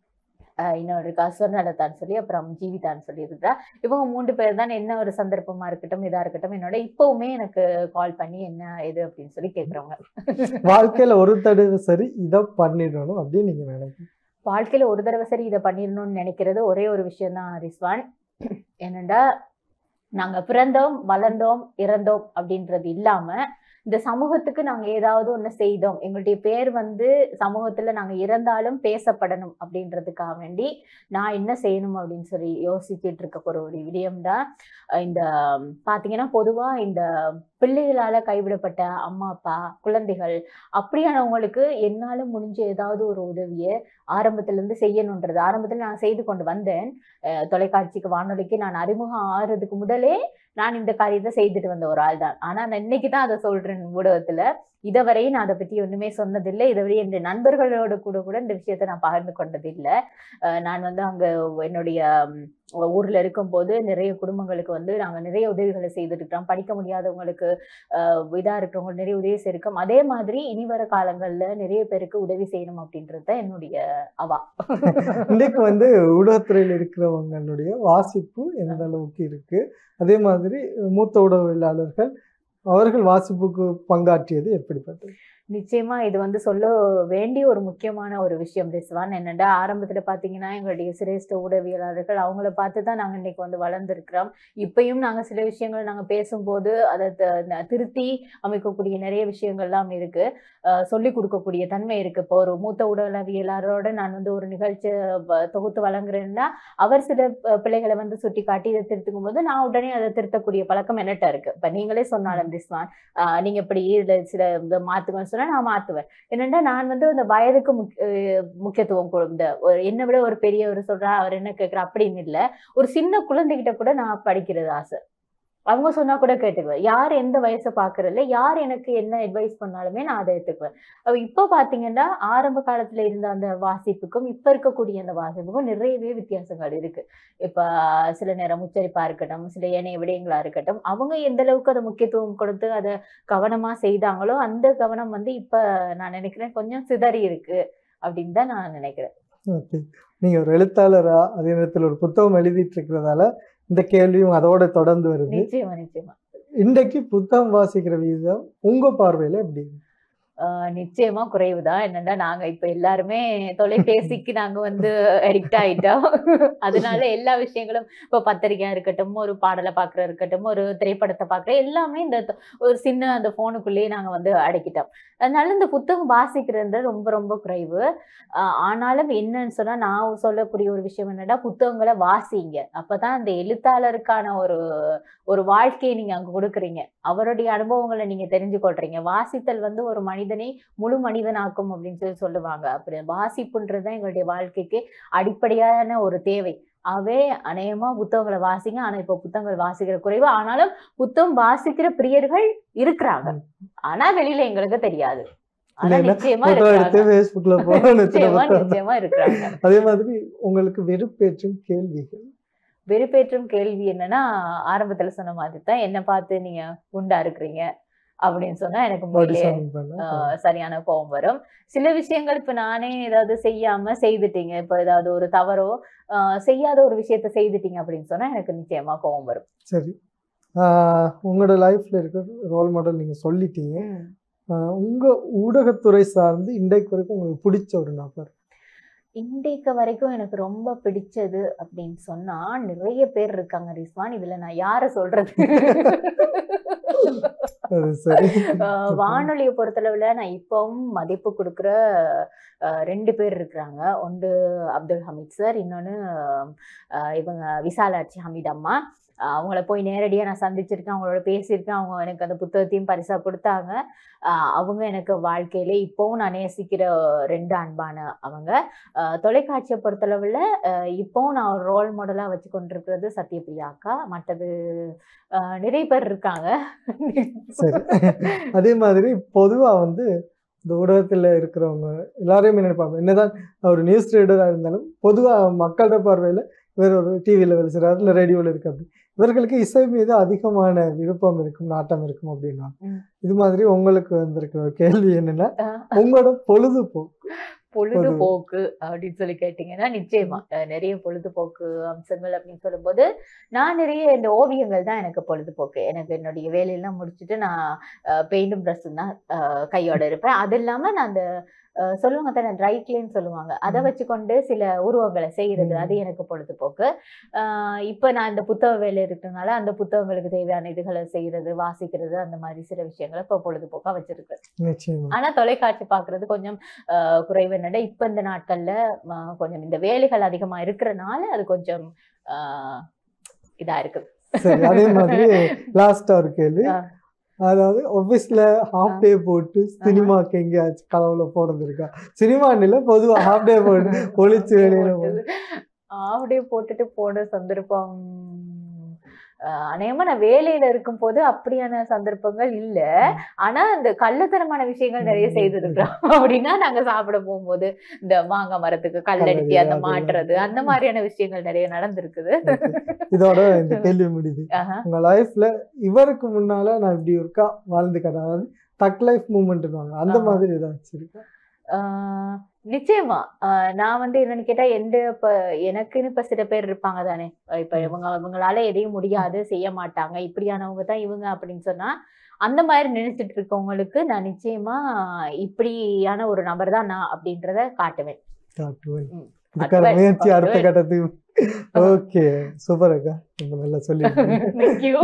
அஹ், இன்னொரு இருக்கா சொர்ணலதான்னு சொல்லி அப்புறம் ஜீவிதான்னு சொல்லி இருக்கிறா இவங்க மூன்று பேர் தான் என்ன ஒரு சந்தர்ப்பமா இருக்கட்டும் இதா இருக்கட்டும் என்னோட இப்பவுமே எனக்கு கால் பண்ணி என்ன இது அப்படின்னு சொல்லி கேக்குறவங்க வாழ்க்கையில ஒரு தடவை சரி இதை பண்ணிடணும் அப்படின்னு நீங்க நினைக்கிறீங்க வாழ்க்கையில ஒரு தடவை சரி இதை பண்ணிடணும்னு நினைக்கிறது ஒரே ஒரு விஷயம் தான் ரிஸ்வான் என்னடா நாங்க பிறந்தோம் வளர்ந்தோம் இறந்தோம் அப்படின்றது இல்லாம இந்த சமூகத்துக்கு நாங்க ஏதாவது ஒண்ணு செய்தோம் எங்களுடைய பேர் வந்து சமூகத்துல நாங்க இறந்தாலும் பேசப்படணும் அப்படின்றதுக்காக வேண்டி நான் என்ன செய்யணும் அப்படின்னு சொல்லி யோசிச்சுட்டு இருக்க ஒரு ஒரு விடயம் தான் இந்த பாத்தீங்கன்னா பொதுவா இந்த பிள்ளைகளால கைவிடப்பட்ட அம்மா அப்பா குழந்தைகள் அப்படியானவங்களுக்கு என்னால முடிஞ்ச ஏதாவது ஒரு உதவியை ஆரம்பத்துல இருந்து செய்யணுன்றது ஆரம்பத்துல நான் செய்து கொண்டு வந்தேன் அஹ் தொலைக்காட்சிக்கு வானொலிக்கு நான் அறிமுகம் ஆறதுக்கு முதலே நான் இந்த காரியத்தை செய்துட்டு வந்த ஒரு ஆள் தான் ஆனா நான் இன்னைக்கு தான் அதை சொல்றேன் ஊடகத்துல இதுவரையும் நான் அதை பத்தி ஒண்ணுமே சொன்னதில்லை இதுவரை என் நண்பர்களோட கூட கூட இந்த விஷயத்தை நான் பகிர்ந்து கொண்டதில்லை அஹ் நான் வந்து அங்க என்னுடைய ம், ஊர்ல இருக்கும்போது நிறைய குடும்பங்களுக்கு வந்து நாங்க நிறைய உதவிகளை செய்துட்டு இருக்கிறோம் படிக்க முடியாதவங்களுக்கு அஹ் இதா இருக்கிறவங்க நிறைய உதவி செய்யிருக்கோம் அதே மாதிரி இனி வர காலங்கள்ல நிறைய பேருக்கு உதவி செய்யணும் அப்படின்றது தான் என்னுடைய அவா இன்னைக்கு வந்து ஊடகத்துறையில் இருக்கிறவங்களுடைய வாசிப்பு எந்த அளவுக்கு இருக்கு அதே மாதிரி மூத்த ஊடகவியலாளர்கள் அவர்கள் வாசிப்புக்கு பங்காற்றியது எப்படிப்பட்டது நிச்சயமா இது வந்து சொல்ல வேண்டிய ஒரு முக்கியமான ஒரு விஷயம் ரிஸ்வான் என்னடா ஆரம்பத்துல பாத்தீங்கன்னா எங்களுடைய சிரேஷ்ட ஊடகவியலாளர்கள் அவங்கள பார்த்து தான் நாங்க இன்னைக்கு வந்து வளர்ந்துருக்கிறோம் இப்பயும் நாங்க சில விஷயங்கள் நாங்க பேசும்போது அதை த- ந- திருத்தி அமைக்கக்கூடிய நிறைய விஷயங்கள்லாம் இருக்கு அஹ் சொல்லிக் கொடுக்கக்கூடிய தன்மை இருக்கு இப்போ ஒரு மூத்த ஊடகவியலாளரோட நான் வந்து ஒரு நிகழ்ச்சி வ- தொகுத்து வழங்குறேன்னா அவர் சில ப- பிள்ளைகளை வந்து சுட்டி காட்டி இதை திருத்துக்கும் போது நான் உடனே அதை திருத்தக்கூடிய பழக்கம் என்னட்ட இருக்கு இப்ப நீங்களே சொன்னாலும் ரிஸ்வான் ஆஹ் நீங்க இப்படி இதுல சில இதை மாத்துங்கன்னு சொன்னா நான் மாத்துவேன் என்னன்னா நான் வந்து அந்த வயதுக்கு முக்- அஹ் முக்கியத்துவம் கொடு- இந்த ஒரு என்னை விட ஒரு பெரியவர் சொல்றா அவர் என்ன கேட்கிற அப்படின்னு இல்ல ஒரு சின்ன குழந்தைகிட்ட கூட நான் படிக்கிறது ஆசை அவங்க சொன்னா கூட கேட்டுக்குவேன் யார் எந்த வயசை பாக்குறதில்ல யார் எனக்கு என்ன அட்வைஸ் பண்ணாலுமே நான் அதை எடுத்துக்குவேன் அப்ப இப்போ பாத்தீங்கன்னா ஆரம்ப காலத்துல இருந்த அந்த வாசிப்புக்கும் இப்ப இருக்கக்கூடிய அந்த வாசிப்புக்கும் நிறையவே வித்தியாசங்கள் இருக்கு இப்ப சில நேரம் உச்சரிப்பா இருக்கட்டும் சில ஏனைய விடயங்களா இருக்கட்டும் அவங்க எந்த அளவுக்கு அதை முக்கியத்துவம் கொடுத்து அதை கவனமா செய்தாங்களோ அந்த கவனம் வந்து இப்ப நான் நினைக்கிறேன் கொஞ்சம் சிதறி இருக்கு அப்படின்னு தான் நான் நினைக்கிறேன் ஓகே நீங்க ஒரு எழுத்தாளரா அதே நேரத்தில் ஒரு புத்தகம் எழுதிட்டு இருக்கிறதால இந்த கேள்வியும் அதோட தொடர்ந்து வருது நிச்சயமா நிச்சயமா இன்றைக்கு புத்தகம் வாசிக்கிற விதம் உங்க பார்வையில எப்படி இருக்கு? ஆஹ் நிச்சயமா குறைவுதான் என்னன்னா நாங்க இப்ப எல்லாருமே தொலைபேசிக்கு நாங்க வந்து அடிக்ட் ஆயிட்டோம் அதனால எல்லா விஷயங்களும் இப்ப பத்திரிக்கையா இருக்கட்டும் ஒரு பாடலை பாக்குற இருக்கட்டும் ஒரு திரைப்படத்தை பாக்குற எல்லாமே இந்த தொ- ஒரு சின்ன அந்த போனுக்குள்ளேயே நாங்க வந்து அடக்கிட்டோம் அதனால இந்த புத்தகம் வாசிக்கிறது ரொம்ப ரொம்ப குறைவு ஆஹ் ஆனாலும் என்னன்னு சொன்னா நான் சொல்லக்கூடிய ஒரு விஷயம் என்னன்னா புத்தகங்களை வாசிங்க அப்பதான் அந்த எழுத்தாளருக்கான ஒரு ஒரு வாழ்க்கையை நீங்க அங்க கொடுக்குறீங்க அவருடைய அனுபவங்களை நீங்க தெரிஞ்சு கொள்றீங்க வாசித்தல் வந்து ஒரு மனிதனை முழு மனிதனாக்கும் அப்படின்னு சொல்லி சொல்லுவாங்க அப்படி வாசிப்புன்றது தான் எங்களுடைய வாழ்க்கைக்கு அடிப்படையான ஒரு தேவை ஆகவே அநேகமா புத்தகங்களை வாசிங்க ஆனா இப்ப புத்தகங்கள் வாசிக்கிற குறைவு ஆனாலும் புத்தகம் வாசிக்கிற பிரியர்கள் இருக்கிறாங்க ஆனா வெளியில எங்களுக்கு தெரியாது ஆனா இல்லைன்னா நிச்சயமா போட்டோ எடுத்து இருக்கிறாங்க ஃபேஸ்புக்ல போகணும் நிச்சயமா நிச்சயமா இருக்கிறாங்க அதே மாதிரி உங்களுக்கு வெறுப்பேற்றும் கேள்விகள் வெறுப்பேற்றும் கேள்வி என்னன்னா ஆரம்பத்துல சொன்ன மாதிரி தான் என்ன பார்த்து நீங்க குண்டா இருக்கிறீங்க அப்படின்னு சொன்னா எனக்கு பாடி முதல்லயே சாமி பண்ண ஆஹ் சரியான கோபம் வரும் சில விஷயங்கள் இப்ப நானே ஏதாவது செய்யாம செய்துட்டீங்க இப்ப ஏதாவது ஒரு தவறோ ஆஹ் செய்யாத ஒரு விஷயத்த செய்துட்டீங்க அப்படின்னு சொன்னா எனக்கு நிச்சயமா கோபம் வரும் சரி ஆஹ் உங்களோட லைஃப்ல இருக்க ரோல் மாடல் நீங்க சொல்லிட்டீங்க ஆஹ் உங்க ஊடகத்துறை சார்ந்து இன்றைக்கு வரைக்கும் உங்களுக்கு பிடிச்ச ஒரு நபர் இன்றைக்கு வரைக்கும் எனக்கு ரொம்ப பிடிச்சது அப்படின்னு சொன்னா நிறைய பேர் இருக்காங்க ரிஸ்வான் இதுல நான் யார சொல்றது அது சரி அஹ் வானொலியை பொறுத்தளவுல நான் இப்பவும் மதிப்பு கொடுக்குற அஹ், ரெண்டு பேர் இருக்கிறாங்க ஒன்று அப்துல் ஹமீத் சார் இன்னொன்று இவங்க விசாலாட்சி ஹமீத் அம்மா அஹ், அவங்கள போய் நேரடியாக நான் சந்திச்சிருக்கேன் அவங்களோட பேசியிருக்கேன் அவங்க எனக்கு அந்த புத்தகத்தையும் பரிசா கொடுத்தாங்க அஹ், அவங்க எனக்கு வாழ்க்கையில இப்போவும் நான் நேசிக்கிற ரெண்டு அன்பான அவங்க அஹ், தொலைக்காட்சியை பொறுத்தளவில் இப்போவும் நான் ஒரு ரோல் மாடலாக வச்சு கொண்டிருக்கிறது சத்யபிரியா அக்கா மற்றது அஹ், நிறைய பேர் இருக்காங்க சரி அதே மாதிரி பொதுவா வந்து இந்த ஊடகத்துல இருக்கிறவங்க எல்லாரையுமே நினைப்பாங்க என்னதான் ஒரு நியூஸ் ரீடரா இருந்தாலும் பொதுவா மக்களோட பார்வையில வேற ஒரு டிவியில் வேலை செய்கிறாரு இல்லை ரேடியோவில் இருக்கு அப்படி இவர்களுக்கு இசை மீது அதிகமான விருப்பம் இருக்கும் நாட்டம் இருக்கும் அப்படின்னா ம். இது மாதிரி உங்களுக்கு வந்திருக்கிற ஒரு கேள்வி என்னன்னா அஹ். உங்களோட பொழுதுபோக்கு பொழுதுபோக்கு அப்படின்னு சொல்லி கேட்டீங்கன்னா நிச்சயமா அஹ் நிறைய பொழுதுபோக்கு அம்சங்கள் அப்படின்னு சொல்லும்போது நான் நிறைய இந்த ஓவியங்கள் தான் எனக்கு பொழுதுபோக்கு எனக்கு என்னுடைய வேலையெல்லாம் முடிச்சுட்டு நான் பெயிண்டும் ப்ரஷ்ஷும் தான் அஹ், கையோட இருப்பேன் அது இல்லாம நான் அந்த அஹ், சொல்லுவாங்க தானே ட்ரை கிளீன் சொல்லுவாங்க அதை ம். வச்சுக்கொண்டு சில உருவங்களை செய்யறது ம். அது எனக்கு பொழுதுபோக்கு ஆஹ் இப்ப நான் இந்த புத்தக வேலை இருக்கிறதுனால அந்த புத்தகங்களுக்கு தேவையான இதுகளை செய்யறது வாசிக்கிறது அந்த மாதிரி சில விஷயங்களை இப்போ பொழுதுபோக்கா வச்சிருக்கேன் நிச்சயமா ஆனா தொலைக்காட்சி பாக்குறது கொஞ்சம் ஆஹ் குறைவு என்னடா இப்ப இந்த நாட்கள்ல ஆஹ் கொஞ்சம் இந்த வேலைகள் அதிகமா இருக்கிறனால அது கொஞ்சம் ஆஹ் இதா இருக்குது சரி அதே மாதிரி லாஸ்டா ஒரு கேள்வி ஆ. அதாவது ஆஃபீஸ்ல ஹாஃப் டே போட்டு சினிமாக்கு எங்கேயாச்சும் கலவுல போனது இருக்கா சினிமானில பொதுவா ஹாஃப் டே போட்டு ஒளிச்சு வெளியில போனது. ஆவடியே போட்டுட்டு போன சந்தர்ப்பம் ஆஹ் அநேகமா நான் வேலையில இருக்கும் போது அப்படியான சந்தர்ப்பங்கள் இல்ல ம். ஆனா இந்த கள்ளத்தனமான விஷயங்கள் நிறைய ம். செய்திருக்கிறோம் அப்படின்னா நாங்க சாப்பிட போகும்போது இந்த மாங்காய் மரத்துக்கு கல்லடிச்சு அந்த அது மாட்டுறது அந்த மாதிரியான விஷயங்கள் நிறைய நடந்திருக்குது Okay. இதோட இந்த கேள்வி முடியுது ஆஹா. உங்க லைஃப்ல இவருக்கு முன்னால நான் இப்படி இருக்கா வாழ்ந்து காட்டேன் அதாவது தக் லைஃப் மூமெண்ட்னுவாங்க அந்த ஆ. மாதிரி ஏதாச்சும் இருக்கா ஆஹ் நிச்சயமா ஆஹ் நான் வந்து என்னன்னு கேட்டா எந்த இப்ப எனக்குன்னு இப்ப சில பேர் இருப்பாங்க தானே இப்ப ம். இவங்க இவங்களால எதையும் முடியாது செய்ய மாட்டாங்க இப்படியானவங்க தான் இவங்க அப்படின்னு சொன்னா அந்த மாதிரி நினைச்சிட்டு இருக்கவங்களுக்கு நான் நிச்சயமா இப்படியான ஒரு நபர் தான் நான் அப்படின்றத காட்டுவேன் காட்டுவேன் ம். இதுக்கான காட்டுவேன். முயற்சி அடுத்த காட்டுவேன். கட்டத்துக்கு ஓகே சூப்பர் அக்கா ரொம்ப நல்லா சொல்லி Thank you.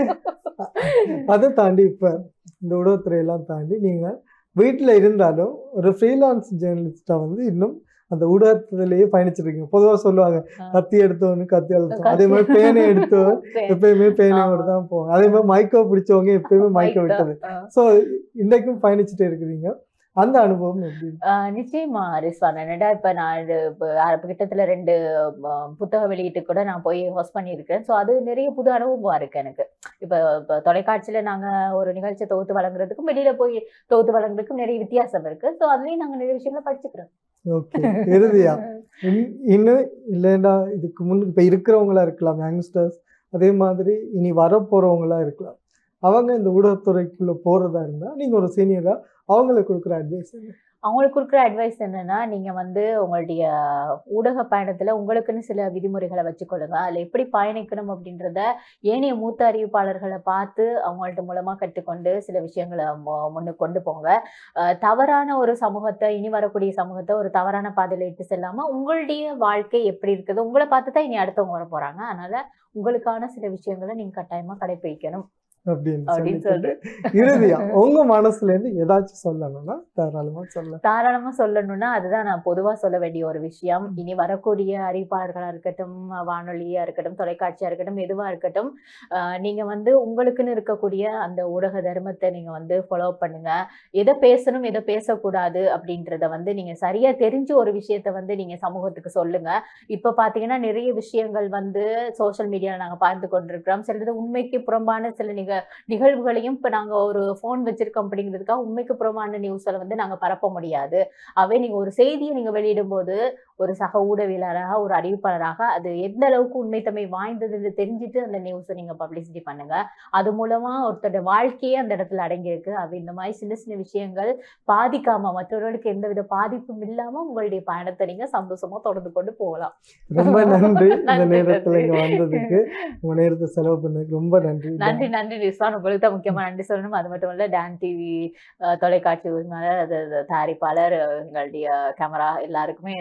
அதை தாண்டி இப்ப இந்த ஊடகத்துறையெல்லாம் தாண்டி நீங்க வீட்டுல இருந்தாலும் ஒரு ஃப்ரீலான்ஸ் ஜேர்னலிஸ்டா வந்து இன்னும் அந்த ஊடகத்திலேயே பயணிச்சிருக்கீங்க பொதுவா சொல்லுவாங்க ஆ. கத்தி எடுத்தவனு கத்தி அழுத்தம் அதே கத்தி. மாதிரி பேனை எடுத்தவன் சரி. எப்பயுமே பேனையோட ஆமா. தான் போவாங்க அதே மாதிரி மைக்கோ பிடிச்சவங்க எப்பயுமே மைக்கோ Mic தான். விட்டது ஆஹ் ஸோ இன்றைக்கும் பயணிச்சுட்டே இருக்கிறீங்க அந்த அனுபவம் எப்படி ஆஹ் நிச்சயமா ரிஸ்வான் என்னடா இப்ப நான் இது இப்ப அ- கிட்டத்தட்ட ரெண்டு ஆஹ் புத்தக வெளியீட்டு கூட நான் போய் ஹோஸ்ட் பண்ணியிருக்கேன் ஸோ அது நிறைய புது அனுபவமா இருக்கு எனக்கு இப்ப இப்ப தொலைக்காட்சியில நாங்க ஒரு நிகழ்ச்சி தொகுத்து வழங்குறதுக்கும் வெளியில போய் தொகுத்து வழங்குறதுக்கும் நிறைய வித்தியாசம் இருக்கு ஸோ அதுலயும் நாங்க நிறைய விஷயங்களை படிச்சுக்கிறோம் ஓகே இறுதியா இன்- இன்னும் இல்லைண்டா இதுக்கு முன் இப்போ இருக்கிறவங்களா இருக்கலாம் யங்ஸ்டர்ஸ் அதே மாதிரி இனி வரப்போறவங்களா இருக்கலாம் அவங்க இந்த ஊடகத்துறைக்குள்ள போறதா இருந்தா நீங்க ஒரு சீனியரா அவங்களுக்கு கொடுக்குற அட்வைஸ் அவங்களுக்கு கொடுக்குற அட்வைஸ் என்னன்னா நீங்க வந்து உங்களுடைய ஊடக பயணத்துல உங்களுக்குன்னு சில விதிமுறைகளை வச்சுக்கொள்ளுங்க அதுல எப்படி பயணிக்கணும் அப்படின்றத ஏனைய மூத்த அறிவிப்பாளர்களை பார்த்து அவங்கள்ட்ட மூலமா கற்றுக்கொண்டு சில விஷயங்களை மு- முன்னுக்கு கொண்டு போங்க அஹ் தவறான ஒரு சமூகத்தை இனி வரக்கூடிய சமூகத்தை ஒரு தவறான பாதையில இட்டு செல்லாம உங்களுடைய வாழ்க்கை எப்படி இருக்குது உங்களை பார்த்து தான் இனி அடுத்தவங்க வர போறாங்க அதனால உங்களுக்கான சில விஷயங்களை நீங்க கட்டாயமா கடைபிடிக்கணும் அப்படின்னு அப்படின்னு சொல்லிட்டு இறுதியா உங்க மனசுல இருந்து ஏதாச்சும் சொல்லணும்னா தாராளமா சொல்லலாம் தாராளமா சொல்லணும்னா அதுதான் நான் பொதுவா சொல்ல வேண்டிய ஒரு விஷயம் இனி வரக்கூடிய அறிவிப்பாளர்களா இருக்கட்டும் வானொலியா இருக்கட்டும் தொலைக்காட்சியா இருக்கட்டும் எதுவா இருக்கட்டும் ஆஹ் நீங்க வந்து உங்களுக்குன்னு இருக்கக்கூடிய அந்த ஊடக தர்மத்தை நீங்க வந்து ஃபாலோ பண்ணுங்க எதை பேசணும் எதை பேசக்கூடாது அப்படின்றத வந்து நீங்க சரியா தெரிஞ்ச ஒரு விஷயத்த வந்து நீங்க சமூகத்துக்கு சொல்லுங்க இப்ப பாத்தீங்கன்னா நிறைய விஷயங்கள் வந்து சோஷியல் மீடியால நாங்க பார்த்து கொண்டிருக்கிறோம் சிலது உண்மைக்கு புறம்பான சில நிக நிகழ்வுகளையும் இப்ப நாங்க ஒரு ஃபோன் வச்சிருக்கோம் அப்படிங்கிறதுக்காக உண்மைக்கு புறமான நியூஸ்ல வந்து நாங்க பரப்ப முடியாது அவை நீங்க ஒரு செய்தியை நீங்க வெளியிடும் போது ஒரு சக ஊடகவியலராக ஒரு அறிவிப்பாளராக அது எந்த அளவுக்கு உண்மைத்தன்மை வாய்ந்ததுன்னு தெரிஞ்சுட்டு அந்த நியூஸை நீங்க பப்ளிசிட்டி பண்ணுங்க அது மூலமா ஒருத்தரோட வாழ்க்கையே அந்த இடத்துல அடங்கியிருக்கு அது இந்த மாதிரி சின்ன சின்ன விஷயங்கள் பாதிக்காம மற்றவர்களுக்கு எந்தவித பாதிப்பும் இல்லாம உங்களுடைய பயணத்தை நீங்க சந்தோஷமா தொடர்ந்து கொண்டு போகலாம் ரொம்ப நன்றி இந்த நன்றி, நேரத்துல இங்க நன்றி. வந்ததுக்கு உங்க நேரத்தை செலவு பண்ணதுக்கு ரொம்ப நன்றி நன்றி நன்றி ரிஸ்வான் உங்களுக்கு தான் முக்கியமா நன்றி சொல்லணும் அது மட்டும் இல்ல டான் டிவி தொலைக்காட்சி உரிமையாளர் அது அது தயாரிப்பாளர் அஹ், எங்களுடைய கேமரா எல்லாருக்குமே என்னுடைய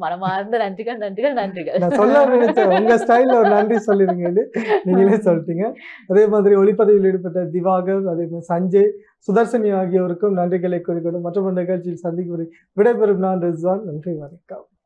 மனமார்ந்த நன்றிகள் நன்றிகள் நன்றிகள் நான் சொல்ல நினைச்சேன் உங்க ஸ்டைல்ல ஒரு நன்றி சொல்லிருங்கன்னு நீங்களே சொல்லிட்டீங்க அதே மாதிரி ஒளிப்பதிவில் ஈடுபட்ட திவாகர் அதே மாதிரி சஞ்சய் சுதர்சனி ஆகியோருக்கும் நன்றிகளை கூறிக்கொண்டு மற்றொரு நிகழ்ச்சியில் சந்திக்கும் வரை விடைபெறும் நான் ரிஸ்வான் நன்றி வணக்கம்